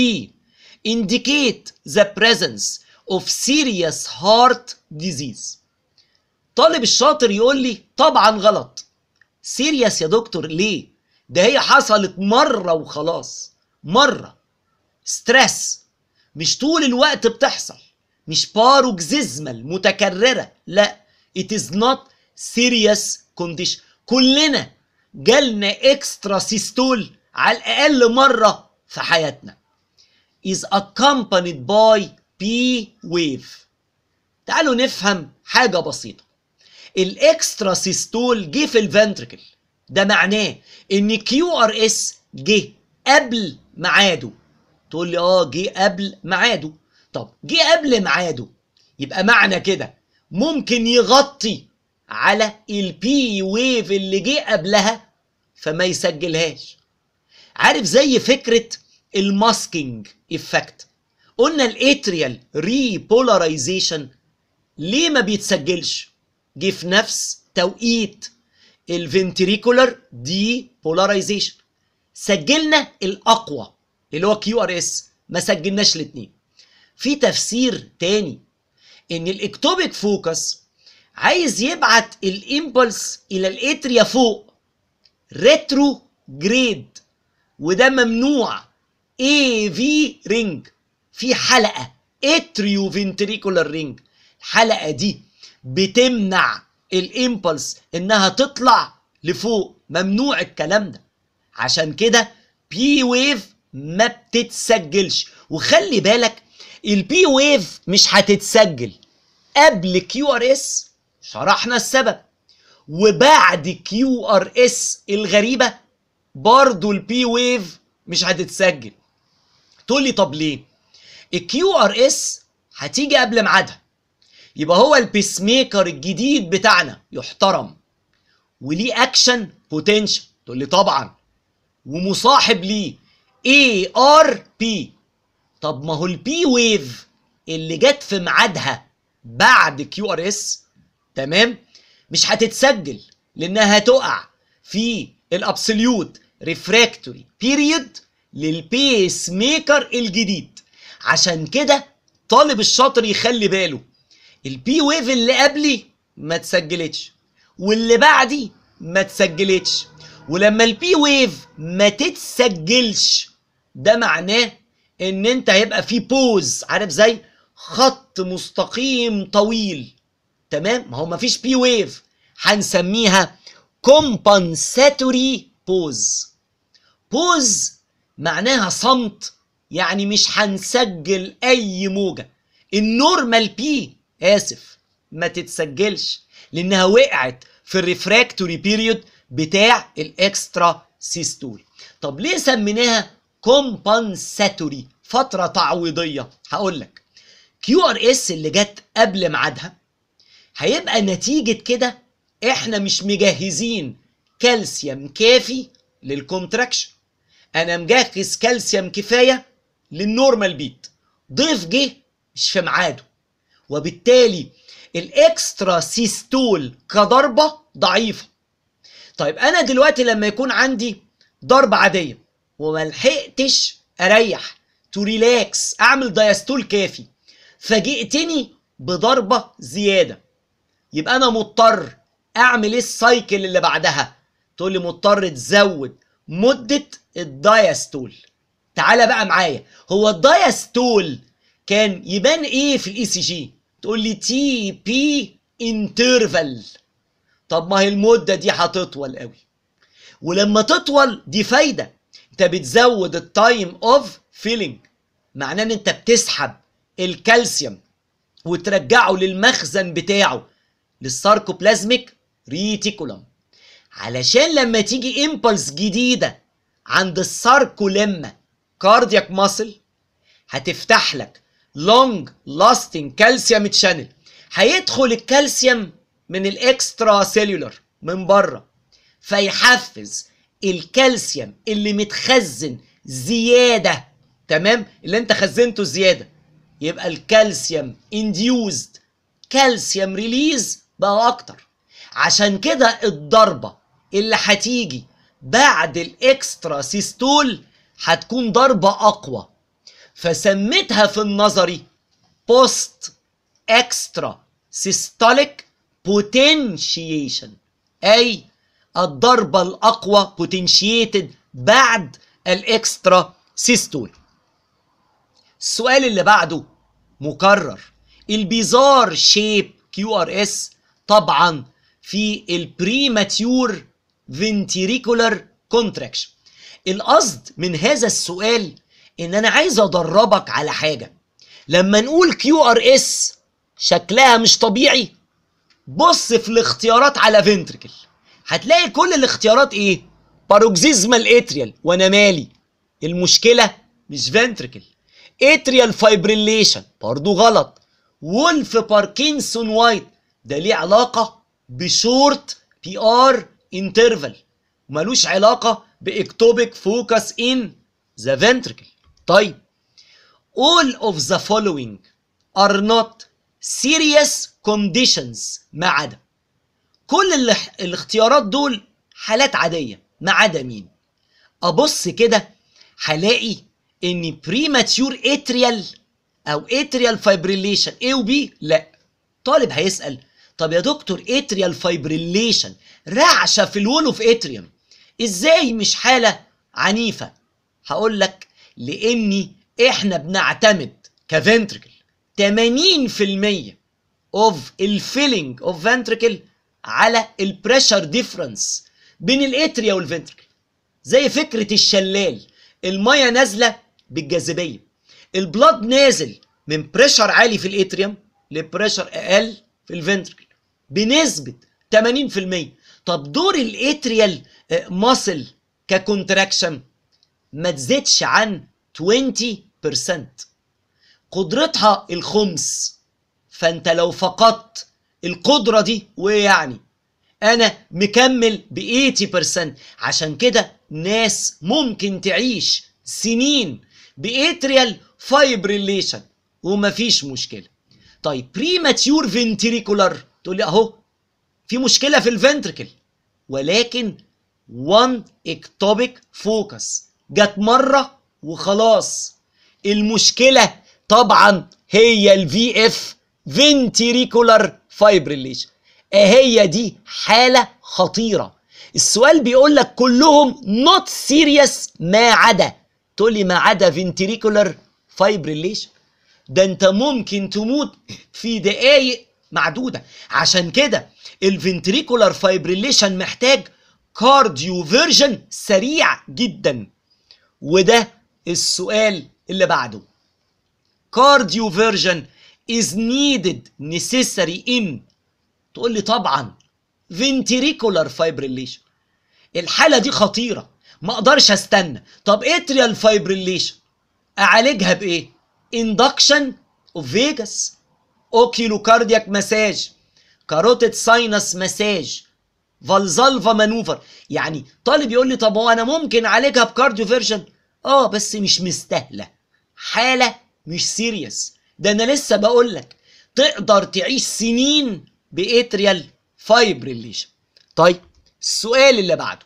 indicate the presence of serious heart disease طالب الشاطر يقول لي طبعا غلط سيريس يا دكتور ليه ده هي حصلت مرة وخلاص مرة ستريس مش طول الوقت بتحصل مش باروكزيزمال متكررة لا it is not serious condition كلنا جالنا اكسترا سيستول على الاقل مره في حياتنا is accompanied by P wave تعالوا نفهم حاجه بسيطه الاكسترا سيستول جه في الفنتركل ده معناه ان كيو ار اس جه قبل ميعاده تقول لي اه جه قبل ميعاده طب جه قبل ميعاده يبقى معنى كده ممكن يغطي على البي ويف اللي جه قبلها فما يسجلهاش عارف زي فكره الماسكينج افكت قلنا الاتريال ريبولاريزيشن ليه ما بيتسجلش جه في نفس توقيت الفنتريكولار دي بولاريزيشن سجلنا الاقوى اللي هو كيو ار اس ما سجلناش الاثنين في تفسير تاني ان الاكتوبيك فوكس عايز يبعت الامبلس الى الاتريا فوق ريترو جريد وده ممنوع اي في رينج في حلقه اتريو فنتريكولار رينج الحلقه دي بتمنع الامبلس انها تطلع لفوق ممنوع الكلام ده عشان كده بي ويف ما بتتسجلش وخلي بالك البي ويف مش هتتسجل قبل كيو ار اس شرحنا السبب وبعد كيو ار اس الغريبه برضو البي ويف مش هتتسجل تقول لي طب ليه الكيو ار اس هتيجي قبل ميعادها يبقى هو البيس ميكر الجديد بتاعنا يحترم وليه اكشن بوتنشال تقول لي طبعا ومصاحب ليه اي ار بي طب ما هو البي ويف اللي جت في ميعادها بعد كيو ار اس تمام مش هتتسجل لانها هتقع في الابسوليوت ريفراكتوري بيريود للبيس ميكر الجديد عشان كده طالب الشاطر يخلي باله البي ويف اللي قبلي ما تسجلتش واللي بعدي ما تسجلتش ولما البي ويف ما تتسجلش ده معناه ان انت هيبقى في بوز عارف زي خط مستقيم طويل تمام ما هو ما فيش بي ويف هنسميها كومبنساتوري بوز بوز معناها صمت يعني مش هنسجل اي موجه النورمال بي اسف ما تتسجلش لانها وقعت في الريفراكتوري بيريود بتاع الاكسترا سيستول طب ليه سميناها كومبنساتوري فتره تعويضيه هقول لك كيو ار اس اللي جت قبل ميعادها هيبقى نتيجه كده احنا مش مجهزين كالسيوم كافي للكونتراكشن انا مجهز كالسيوم كفايه للنورمال بيت ضيف جه مش في ميعاده وبالتالي الاكسترا سيستول كضربه ضعيفه طيب انا دلوقتي لما يكون عندي ضربه عاديه وما لحقتش اريح تو ريلاكس اعمل دايستول كافي فجئتني بضربه زياده يبقى انا مضطر اعمل ايه السايكل اللي بعدها تقول لي مضطر تزود مده الدايستول تعالى بقى معايا هو الدايستول كان يبان ايه في الاي سي جي تقول لي تي بي انترفال طب ما هي المده دي هتطول قوي ولما تطول دي فايده انت بتزود التايم اوف فيلينج معناه ان انت بتسحب الكالسيوم وترجعه للمخزن بتاعه للساركوبلازميك ريتيكولم علشان لما تيجي امبلس جديده عند الساركوليما كاردياك ماسل هتفتح لك لونج لاستنج كالسيوم تشانل هيدخل الكالسيوم من الاكسترا سيلولر من بره فيحفز الكالسيوم اللي متخزن زياده تمام اللي انت خزنته زياده يبقى الكالسيوم انديوزد كالسيوم ريليز بقى اكتر عشان كده الضربه اللي هتيجي بعد الاكسترا سيستول هتكون ضربه اقوى فسميتها في النظري بوست اكسترا سيستوليك بوتنشيشن اي الضربه الاقوى بوتنشيتد بعد الاكسترا سيستول السؤال اللي بعده مكرر البيزار شيب كيو ار اس طبعا في البريماتيور فنتريكولار كونتراكشن القصد من هذا السؤال ان انا عايز ادربك على حاجه لما نقول كيو ار اس شكلها مش طبيعي بص في الاختيارات على فنتركل هتلاقي كل الاختيارات ايه باروكسيزمال اتريال وانا مالي المشكله مش فنتركل اتريال فايبريليشن برضو غلط وولف باركنسون وايت ده ليه علاقه بشورت بي ار انترفال ملوش علاقه باكتوبيك فوكس ان ذا ventricle طيب all of the following are not serious conditions ما عدا كل الاح- الاختيارات دول حالات عادية ما عدا مين أبص كده هلاقي إن premature atrial أو atrial fibrillation A و B لا طالب هيسأل طب يا دكتور atrial fibrillation رعشة في الول اوف اتريوم ازاي مش حالة عنيفة هقول لك لاني احنا بنعتمد كفنتركل 80% اوف الفيلينج اوف فنتركل على البريشر ديفرنس بين الاتريا والفنتركل زي فكرة الشلال المية نازلة بالجاذبية البلاد نازل من بريشر عالي في الاتريوم لبريشر اقل في الفنتركل بنسبه 80% طب دور الاتريال ماسل ككونتراكشن ما تزيدش عن 20% قدرتها الخمس فانت لو فقدت القدره دي ويعني انا مكمل ب 80% عشان كده ناس ممكن تعيش سنين باتريال فايبريليشن ومفيش مشكله طيب بريماتيور فنتريكولار تقول لي اهو في مشكله في الفنتركل ولكن وان اكتوبيك فوكس جت مره وخلاص المشكله طبعا هي الفي اف فنتريكولار فايبريليشن هي دي حاله خطيره السؤال بيقول لك كلهم نوت سيريس ما عدا تقول لي ما عدا فنتريكولار فايبريليشن ده انت ممكن تموت في دقايق معدوده عشان كده الفنتريكولار فايبريليشن محتاج كارديو فيرجن سريع جدا وده السؤال اللي بعده كارديو فيرجن is needed necessary in تقول لي طبعا ventricular fibrillation الحالة دي خطيرة ما اقدرش استنى طب اتريال fibrillation اعالجها بايه induction of vagus oculocardiac massage carotid sinus massage فالزالفا مانوفر يعني طالب يقول لي طب هو انا ممكن اعالجها بكارديو فيرجن اه بس مش مستاهله حاله مش سيريس ده انا لسه بقول لك تقدر تعيش سنين باتريال فايبريليشن طيب السؤال اللي بعده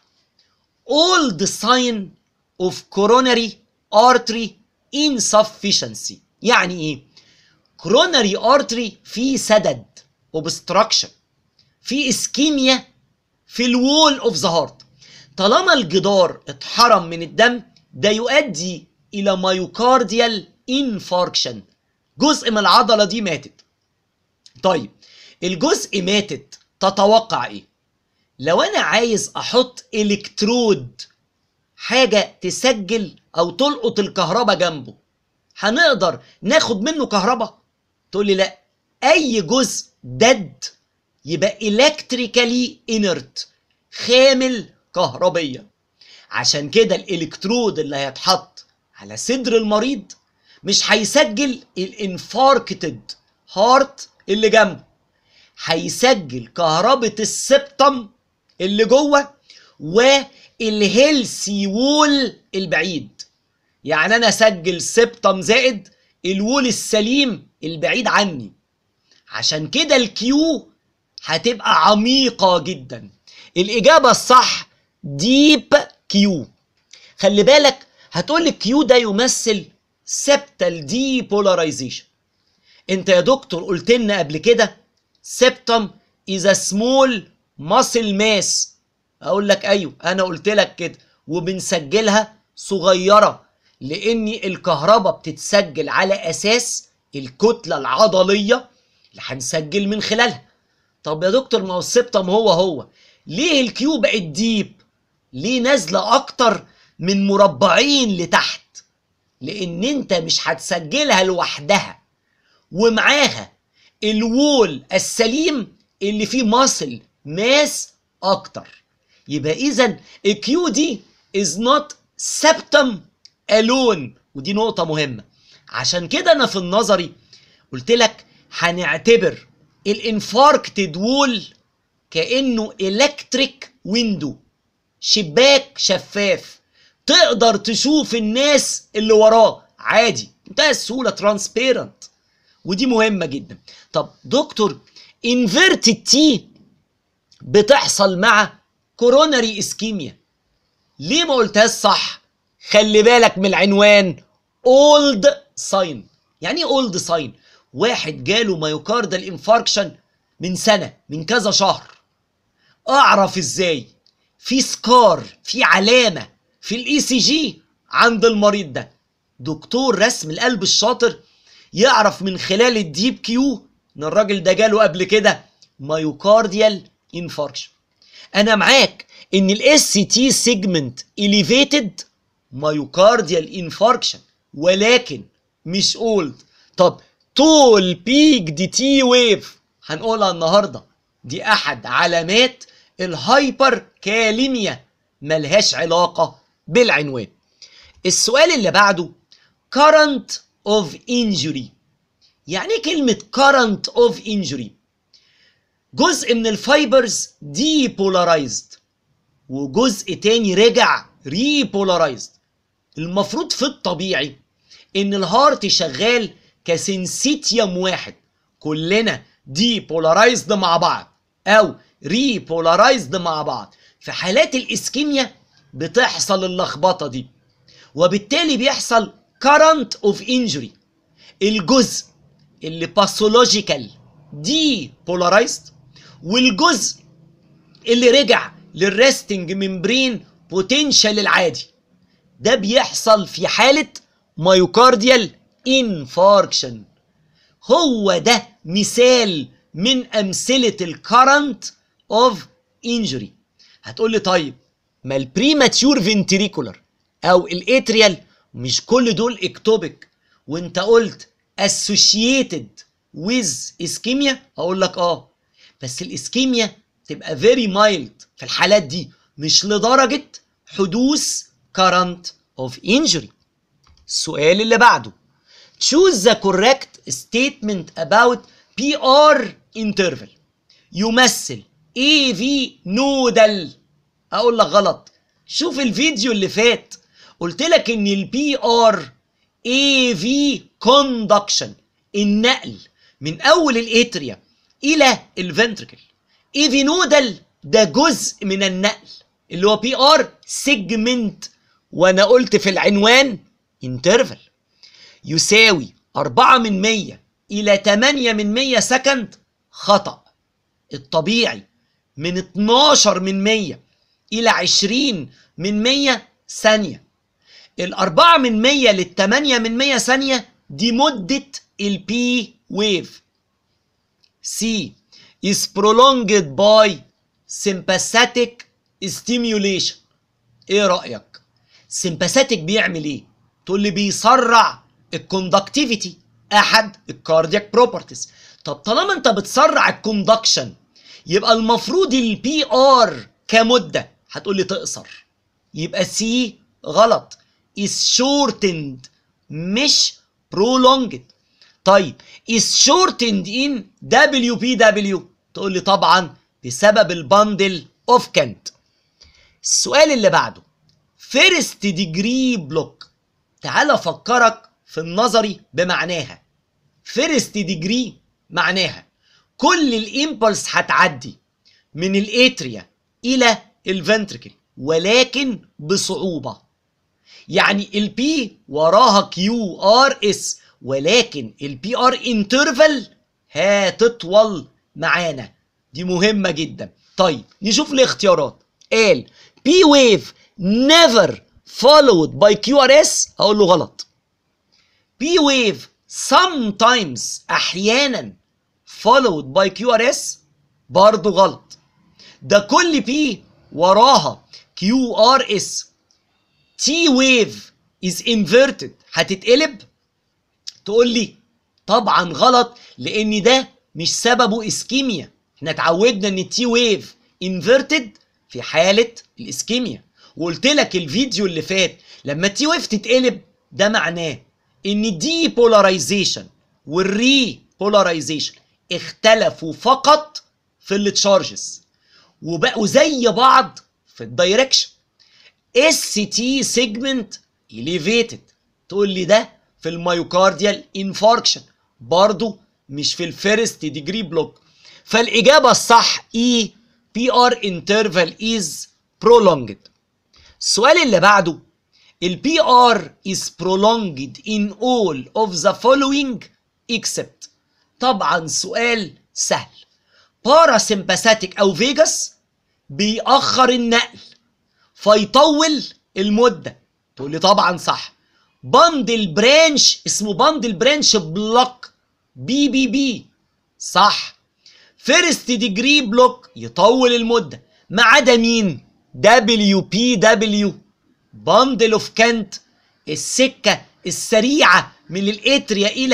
all the sign of coronary artery insufficiency يعني ايه coronary artery في سدد obstruction في اسكيميا في الوول اوف ذا هارت طالما الجدار اتحرم من الدم ده يؤدي الى مايوكارديال انفاركشن جزء من العضله دي ماتت طيب الجزء ماتت تتوقع ايه لو انا عايز احط الكترود حاجه تسجل او تلقط الكهرباء جنبه هنقدر ناخد منه كهرباء تقول لي لا اي جزء دد يبقى الكتريكالي انرت خامل كهربيا عشان كده الالكترود اللي هيتحط على صدر المريض مش هيسجل الانفاركتد هارت اللي جنبه هيسجل كهربة السبتم اللي جوه والهيلسي وول البعيد يعني انا اسجل سبتم زائد الوول السليم البعيد عني عشان كده الكيو هتبقى عميقة جدا الإجابة الصح ديب كيو خلي بالك هتقول الكيو ده يمثل سبتال دي بولاريزيشن انت يا دكتور قلت لنا قبل كده سبتم از سمول ماسل ماس اقول لك ايوه انا قلت لك كده وبنسجلها صغيره لان الكهرباء بتتسجل على اساس الكتله العضليه اللي هنسجل من خلالها طب يا دكتور ما هو السبتم هو هو ليه الكيو بقت ديب ليه نازله اكتر من مربعين لتحت لان انت مش هتسجلها لوحدها ومعاها الوول السليم اللي فيه ماسل ماس اكتر يبقى اذا الكيو دي از نوت سبتم الون ودي نقطه مهمه عشان كده انا في النظري قلت لك هنعتبر الانفاركتد وول كانه الكتريك ويندو شباك شفاف تقدر تشوف الناس اللي وراه عادي منتهى السهوله ترانسبيرنت ودي مهمه جدا طب دكتور انفيرتد تي بتحصل مع كوروناري اسكيميا ليه ما قلتهاش صح خلي بالك من العنوان اولد ساين يعني ايه اولد ساين واحد جاله مايوكاردال انفاركشن من سنه من كذا شهر اعرف ازاي في سكار في علامه في الاي سي جي عند المريض ده دكتور رسم القلب الشاطر يعرف من خلال الديب كيو ان الراجل ده جاله قبل كده مايوكارديال انفاركشن انا معاك ان الاس تي سيجمنت اليفيتد مايوكارديال انفاركشن ولكن مش اولد طب تول بيك دي تي ويف هنقولها النهارده دي احد علامات الهايبر كاليميا ملهاش علاقه بالعنوان السؤال اللي بعده current of injury يعني ايه كلمة current of injury جزء من الفايبرز depolarized وجزء تاني رجع repolarized المفروض في الطبيعي ان الهارت شغال كسنسيتيوم واحد كلنا depolarized مع بعض او repolarized مع بعض في حالات الاسكيميا بتحصل اللخبطة دي وبالتالي بيحصل current of injury الجزء اللي باثولوجيكال دي بولارايزد والجزء اللي رجع للريستنج ممبرين بوتنشال العادي ده بيحصل في حالة مايوكارديال انفاركشن هو ده مثال من امثلة الكرنت اوف انجري هتقول لي طيب ما البريماتيور فنتريكولار او الاتريال مش كل دول اكتوبيك وانت قلت associated with ischemia اقول لك اه بس الاسكيميا تبقى very mild في الحالات دي مش لدرجة حدوث current of injury السؤال اللي بعده choose the correct statement about PR interval يمثل AV nodal اقول لك غلط شوف الفيديو اللي فات قلت لك ان البي ار اي في كوندكشن النقل من اول الاتريا الى الفنتركل اي في نودل ده جزء من النقل اللي هو بي ار سيجمنت وانا قلت في العنوان انترفال يساوي 4 من 100 الى 8 من 100 سكند خطأ الطبيعي من 12 من 100 الى 20 من 100 ثانية الأربعة من 100 للتمانية من 100 ثانية دي مدة البي ويف C is prolonged by sympathetic stimulation ايه رأيك sympathetic بيعمل ايه تقول لي بيسرع الكوندكتيفيتي احد الكاردياك بروبرتيز طب طالما انت بتسرع الكوندكشن يبقى المفروض البي ار كمده هتقول لي تقصر يبقى سي غلط is shortened مش prolonged طيب is shortened in WPW تقول لي طبعا بسبب البندل اوف كنت السؤال اللي بعده first degree block تعال افكرك في النظري بمعناها first degree معناها كل الامبلس هتعدي من الاتريا الى الفنتركل ولكن بصعوبه يعني البي وراها كيو ار اس ولكن البي ار انترفال هتطول معانا دي مهمه جدا طيب نشوف الاختيارات قال بي ويف never followed by QRS هقول له غلط بي ويف sometimes احيانا followed by QRS برضه غلط ده كل بي وراها كيو ار اس تي ويف از انفيرتد هتتقلب تقول لي طبعا غلط لان ده مش سببه اسكيميا احنا اتعودنا ان التي ويف انفيرتد في حاله الاسكيميا وقلت لك الفيديو اللي فات لما التي ويف تتقلب ده معناه ان الدي بولاريزيشن والري بولاريزيشن اختلفوا فقط في التشارجز وبقوا زي بعض في الدايركشن اس تي سيجمنت اليفيتد تقول لي ده في الميوكارديال انفاركشن برضو مش في الفيرست ديجري بلوك فالاجابه الصح اي بي ار انترفال از prolonged السؤال اللي بعده البي ار is prolonged in all of the following except طبعا سؤال سهل باراسمباثيك او فيجاس بيأخر النقل فيطول المدة تقول لي طبعا صح بندل برانش اسمه بندل برانش بلوك بي بي بي صح فيرست ديجري بلوك يطول المدة ما عدا مين دبليو بي دبليو بندل اوف كانت السكة السريعة من الاتريا الى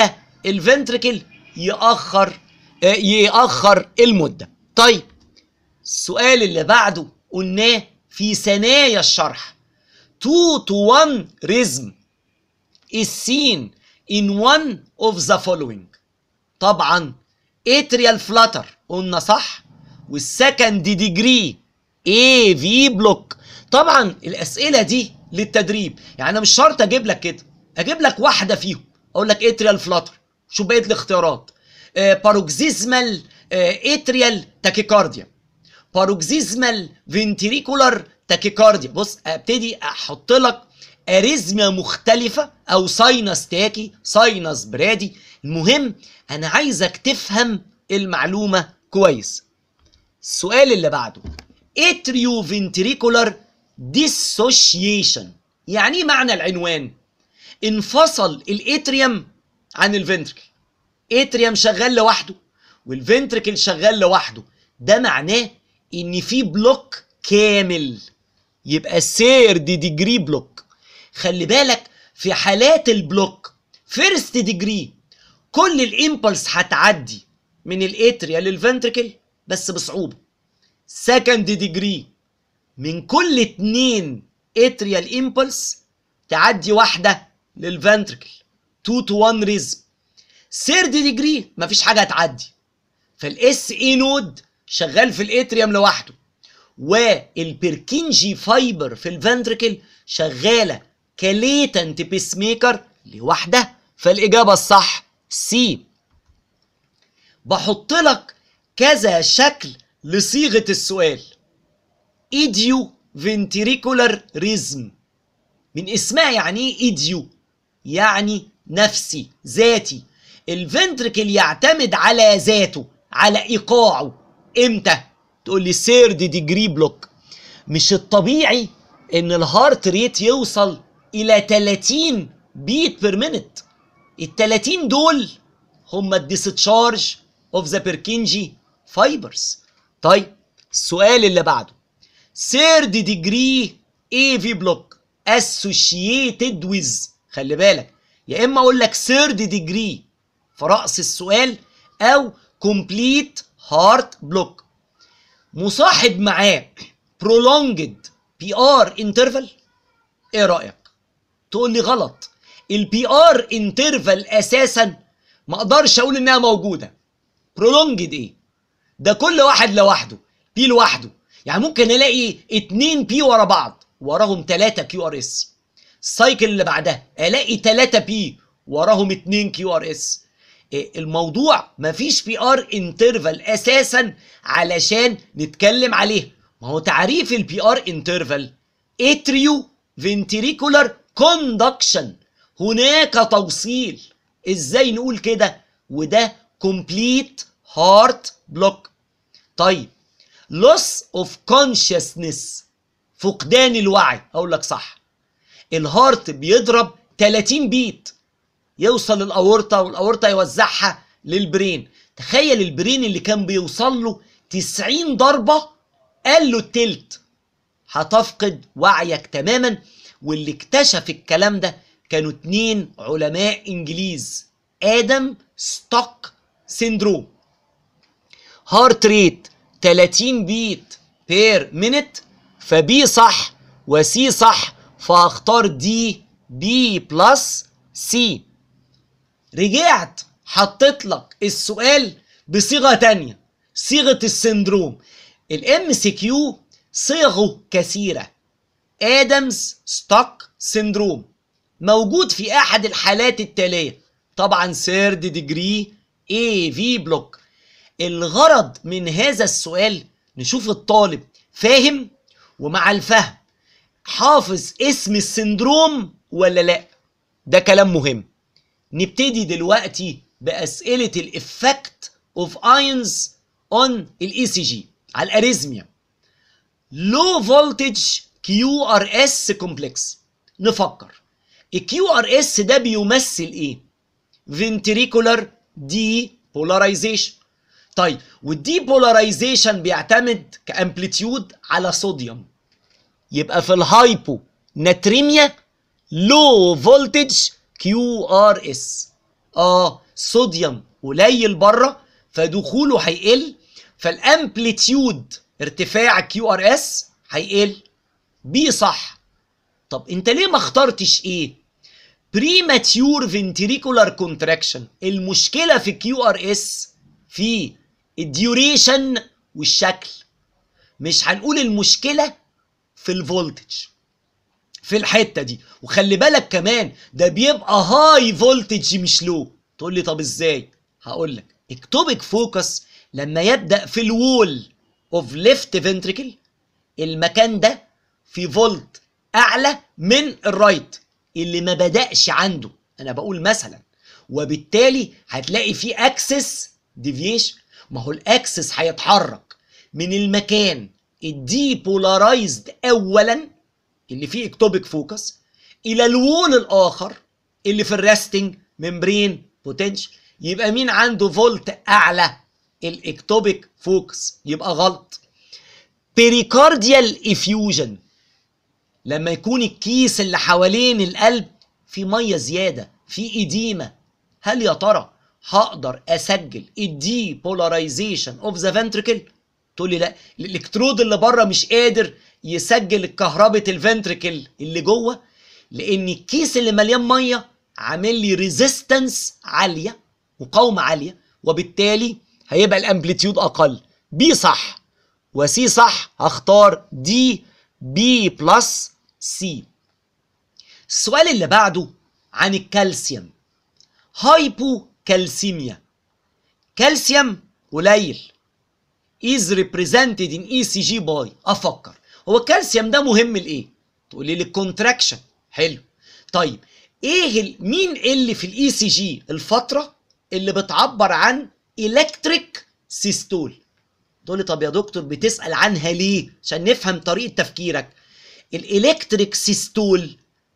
الفنتركل يأخر آه، يأخر المدة طيب السؤال اللي بعده قلناه في ثنايا الشرح 2 to 1 rhythm is seen in one of the following طبعا atrial flutter قلنا صح والسكند ديجري اي في بلوك طبعا الاسئله دي للتدريب يعني انا مش شرط اجيب لك كده اجيب لك واحده فيهم اقول لك اتريال فلاتر شوف بقيه الاختيارات باروكسيزمال اتريال تاكيكارديا باروكسيزمال فنتريكولار تاكيكارديا بص ابتدي احط لك اريزميا مختلفه او ساينس تاكي ساينس برادي المهم انا عايزك تفهم المعلومه كويس السؤال اللي بعده اتريو فنتريكولار ديسوشيشن يعني ايه معنى العنوان انفصل الاتريوم عن الفنتركل اتريوم شغال لوحده والفنتركل شغال لوحده ده معناه ان في بلوك كامل يبقى سيرد ديجري بلوك خلي بالك في حالات البلوك فيرست ديجري كل الامبلس هتعدي من الاتريا للفنتركل بس بصعوبه سكند ديجري من كل اتنين اتريال امبلس تعدي واحده للفنتركل 2 تو 1 ريزم سيرد ديجري مفيش حاجه هتعدي فالاس اي نود شغال في الاتريوم لوحده والبركينجي فايبر في الفنتركل شغاله كليتنت بيس ميكر لوحدها فالاجابه الصح سي بحط لك كذا شكل لصيغه السؤال ايديو فنتريكولار ريزم من اسمها يعني ايه ايديو يعني نفسي ذاتي الفنتركل يعتمد على ذاته على ايقاعه امتى تقول لي سيرد ديجري بلوك مش الطبيعي ان الهارت ريت يوصل الى 30 بيت بير مينت ال 30 دول هم الديستشارج اوف ذا بيركينجي فايبرز طيب السؤال اللي بعده سيرد ديجري اي في بلوك اسوشيتد ويز خلي بالك يا اما اقول لك سيرد ديجري في راس السؤال او كومبليت هارت بلوك مصاحب معاه prolonged بي ار انترفال ايه رايك تقول لي غلط البي ار انترفال اساسا ما اقدرش اقول انها موجوده prolonged ايه ده كل واحد لوحده بي لوحده يعني ممكن الاقي اتنين بي ورا بعض وراهم تلاتة كيو ار اس السايكل اللي بعدها الاقي تلاتة بي وراهم اتنين كيو ار اس الموضوع مفيش بي ار انترفال اساسا علشان نتكلم عليه ما هو تعريف البي ار انترفال اتريو فنتريكولار كوندكشن هناك توصيل ازاي نقول كده وده كومبليت هارت بلوك طيب loss of consciousness فقدان الوعي اقول لك صح الهارت بيضرب 30 بيت يوصل للاورطه والاورطه يوزعها للبرين تخيل البرين اللي كان بيوصل له 90 ضربه قال له التلت هتفقد وعيك تماما واللي اكتشف الكلام ده كانوا اتنين علماء انجليز ادم ستوك سيندروم هارت ريت 30 بيت بير مينت فبي صح وسي صح فاختار دي بي بلس سي رجعت حطيت لك السؤال بصيغه تانية صيغه السندروم الام سي كيو صيغه كثيره ادمز ستوك سندروم موجود في احد الحالات التاليه طبعا سيرد ديجري اي في بلوك الغرض من هذا السؤال نشوف الطالب فاهم ومع الفهم حافظ اسم السندروم ولا لا ده كلام مهم نبتدي دلوقتي بأسئلة الإفكت اوف ايونز اون الاي سي جي على الاريزميا لو فولتج كيو ار اس كومبلكس نفكر الكيو ار اس ده بيمثل ايه فنتريكولار دي بولاريزيشن طيب والدي بولاريزيشن بيعتمد كامبليتيود على صوديوم يبقى في الهايبو ناتريميا لو فولتج كيو ار اس اه صوديوم قليل بره فدخوله هيقل فالامبليتيود ارتفاع الكيو ار اس هيقل بي صح طب انت ليه ما اخترتش ايه بريماتيور فنتريكولار كونتراكشن المشكله في الكيو ار اس في الديوريشن والشكل مش هنقول المشكله في الفولتج في الحته دي وخلي بالك كمان ده بيبقى هاي فولتج مش لو تقول لي طب ازاي هقول لك اكتوبك فوكس لما يبدا في الوول اوف ليفت فنتريكل المكان ده في فولت اعلى من الرايت اللي ما بدأش عنده انا بقول مثلا وبالتالي هتلاقي فيه اكسس ديفيشن ما هو الاكسس هيتحرك من المكان الديبولارايزد اولا اللي فيه اكتوبيك فوكس الى الوول الاخر اللي في الريستنج ممبرين بوتنشال يبقى مين عنده فولت اعلى الاكتوبيك فوكس يبقى غلط بيريكارديال افيوجن لما يكون الكيس اللي حوالين القلب في ميه زياده في اديمه هل يا ترى هقدر اسجل الدي بولاريزيشن اوف ذا فنتريكل تقول لي لا الالكترود اللي بره مش قادر يسجل كهربة الفنتريكل اللي جوه لان الكيس اللي مليان ميه عامل لي ريزيستنس عاليه مقاومه عاليه وبالتالي هيبقى الامبليتيود اقل بي صح وسي صح هختار دي بي بلس سي السؤال اللي بعده عن الكالسيوم هايبو كالسيميا كالسيوم قليل is represented in ECG by افكر هو الكالسيوم ده مهم لايه تقول لي للكونتراكشن حلو طيب ايه ال... مين اللي في الاي سي جي الفتره اللي بتعبر عن الكتريك سيستول تقول لي طب يا دكتور بتسال عنها ليه عشان نفهم طريقه تفكيرك الالكتريك سيستول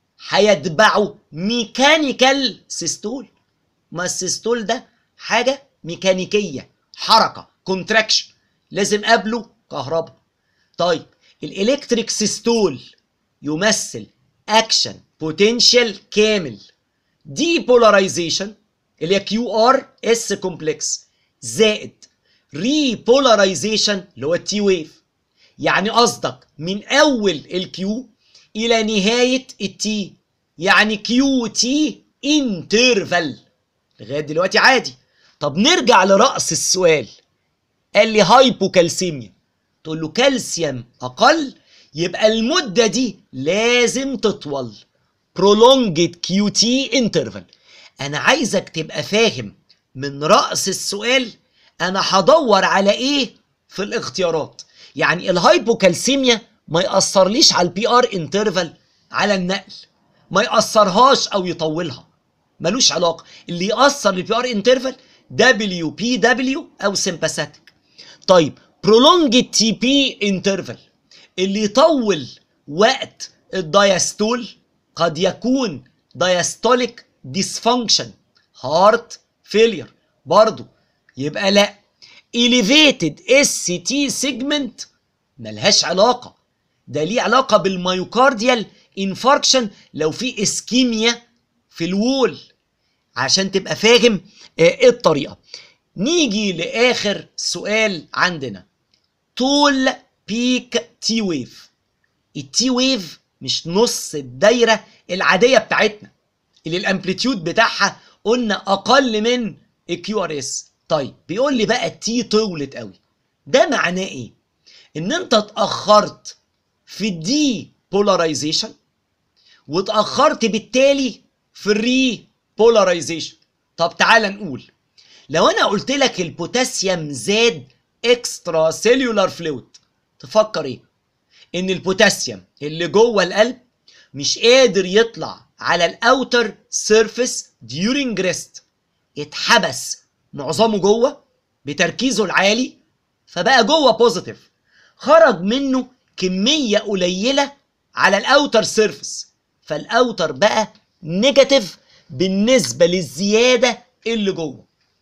هيتبعه ميكانيكال سيستول ما السيستول ده حاجه ميكانيكيه حركه كونتراكشن لازم قبله كهرباء طيب الالكتريك سيستول يمثل اكشن بوتنشال كامل دي بولاريزيشن اللي هي كيو ار اس كومبلكس زائد ريبولاريزيشن اللي هو التي ويف يعني قصدك من اول الكيو الى نهايه التي يعني كيو تي انترفال لغايه دلوقتي عادي طب نرجع لراس السؤال قال لي هايبوكالسيميا تقول له كالسيوم اقل يبقى المده دي لازم تطول prolonged QT interval انا عايزك تبقى فاهم من رأس السؤال انا هدور على ايه في الاختيارات يعني الهايبوكالسيميا ما يأثرليش على البي ار انترفال على النقل ما يأثرهاش او يطولها ملوش علاقة اللي يأثر للبي ار انترفال دبليو بي دبليو او سمباثيك طيب prolonged تي بي انترفال اللي يطول وقت الدايستول قد يكون diastolic dysfunction heart failure برضو يبقى لا elevated ST segment ملهاش علاقة ده ليه علاقة بالميوكارديال انفاركشن لو في اسكيميا في الوول عشان تبقى فاهم ايه الطريقة نيجي لآخر سؤال عندنا طول بيك تي ويف التي ويف مش نص الدايرة العادية بتاعتنا اللي الامبليتيود بتاعها قلنا اقل من الكيو ار اس طيب بيقول لي بقى التي طولت قوي ده معناه ايه ان انت اتاخرت في الدي بولاريزيشن واتاخرت بالتالي في الري بولاريزيشن طب تعال نقول لو انا قلت لك البوتاسيوم زاد اكسترا سيلولار فلويد تفكر ايه ان البوتاسيوم اللي جوه القلب مش قادر يطلع على الاوتر سيرفيس ديورنج ريست اتحبس معظمه جوه بتركيزه العالي فبقى جوه بوزيتيف خرج منه كميه قليله على الاوتر سيرفيس فالاوتر بقى نيجاتيف بالنسبه للزياده اللي جوه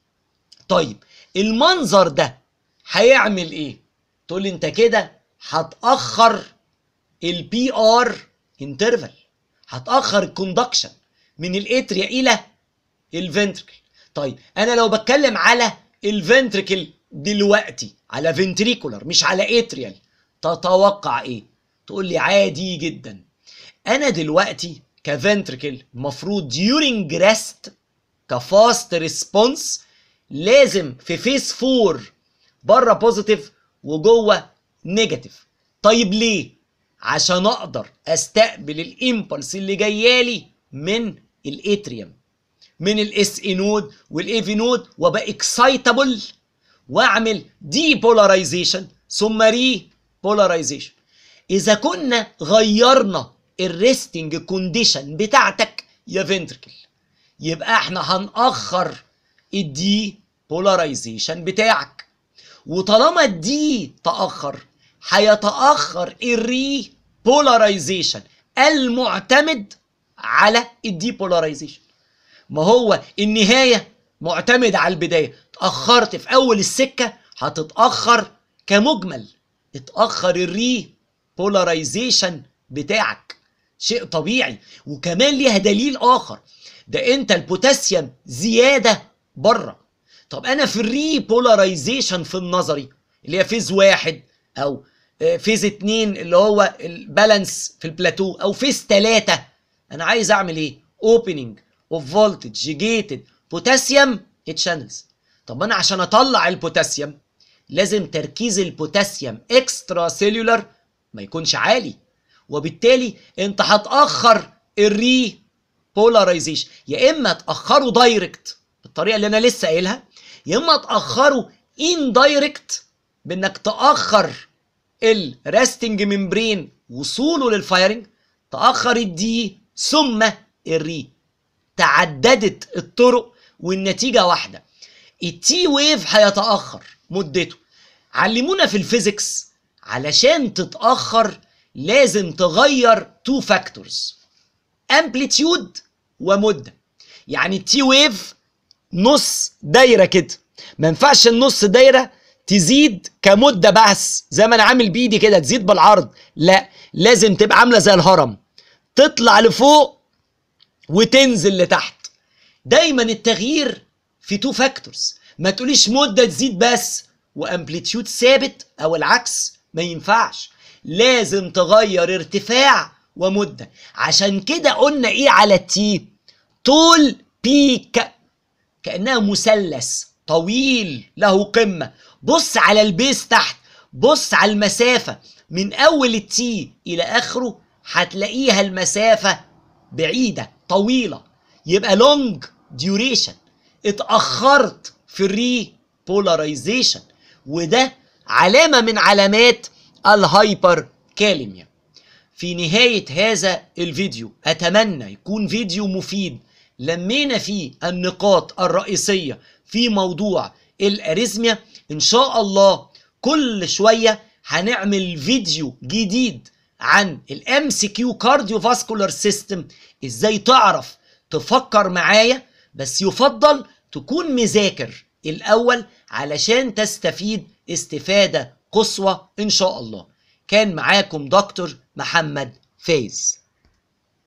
طيب المنظر ده هيعمل ايه تقول لي انت كده هتاخر البي ار انترفال هتاخر الكوندكشن من الاتريا الى الفنتركل طيب انا لو بتكلم على الفنتريكل دلوقتي على فنتريكولار مش على اتريال تتوقع ايه تقول لي عادي جدا انا دلوقتي كفنتريكل المفروض during rest كفاست ريسبونس لازم في فيس 4 بره بوزيتيف وجوه نيجاتيف طيب ليه عشان اقدر استقبل الامبلس اللي جايالي من الاتريوم من الاس اي نود والاي في نود وابقى اكسايتابل واعمل دي بولاريزيشن ثم ري بولاريزيشن اذا كنا غيرنا الريستنج كونديشن بتاعتك يا فنتركل يبقى احنا هنأخر الدي بولاريزيشن بتاعك وطالما الدي تأخر هيتأخر الري بولاريزيشن المعتمد على الدي بولاريزيشن ما هو النهاية معتمد على البداية اتأخرت في أول السكة هتتأخر كمجمل اتأخر الري بولاريزيشن بتاعك شيء طبيعي وكمان ليها دليل آخر ده انت البوتاسيوم زيادة بره طب انا في الري بولاريزيشن في النظري اللي هي فيز واحد او فيز اتنين اللي هو البالانس في البلاتو او فيز تلاتة انا عايز اعمل ايه اوبننج اوف فولتج جيتد بوتاسيوم تشانلز طب انا عشان اطلع البوتاسيوم لازم تركيز البوتاسيوم اكسترا سيلولر ما يكونش عالي وبالتالي انت هتاخر الري بولاريزيشن يا اما تاخره دايركت بالطريقه اللي انا لسه قايلها يا اما تاخره اندايركت بانك تاخر الريستنج ممبرين وصوله للفايرنج تاخر الدي ثم الري تعددت الطرق والنتيجه واحده التي ويف هيتاخر مدته علمونا في الفيزيكس علشان تتاخر لازم تغير تو فاكتورز امبليتيود ومده يعني التي ويف نص دايره كده ما ينفعش النص دايره تزيد كمده بس زي ما انا عامل بايدي كده تزيد بالعرض لا لازم تبقى عامله زي الهرم تطلع لفوق وتنزل لتحت دايما التغيير في تو فاكتورز ما تقوليش مده تزيد بس وامبليتيود ثابت او العكس ما ينفعش لازم تغير ارتفاع ومده عشان كده قلنا ايه على التي طول بيك كانها مثلث طويل له قمه بص على البيس تحت بص على المسافه من اول التي الى اخره هتلاقيها المسافه بعيده طويله يبقى لونج ديوريشن اتاخرت في الري بولاريزيشن وده علامه من علامات الهايبر كاليميا في نهاية هذا الفيديو أتمنى يكون فيديو مفيد لمينا فيه النقاط الرئيسية في موضوع الأريزميا إن شاء الله كل شوية هنعمل فيديو جديد عن الام سي كيو كارديو فاسكولار سيستم ازاي تعرف تفكر معايا بس يفضل تكون مذاكر الاول علشان تستفيد استفاده قصوى ان شاء الله كان معاكم دكتور محمد فايز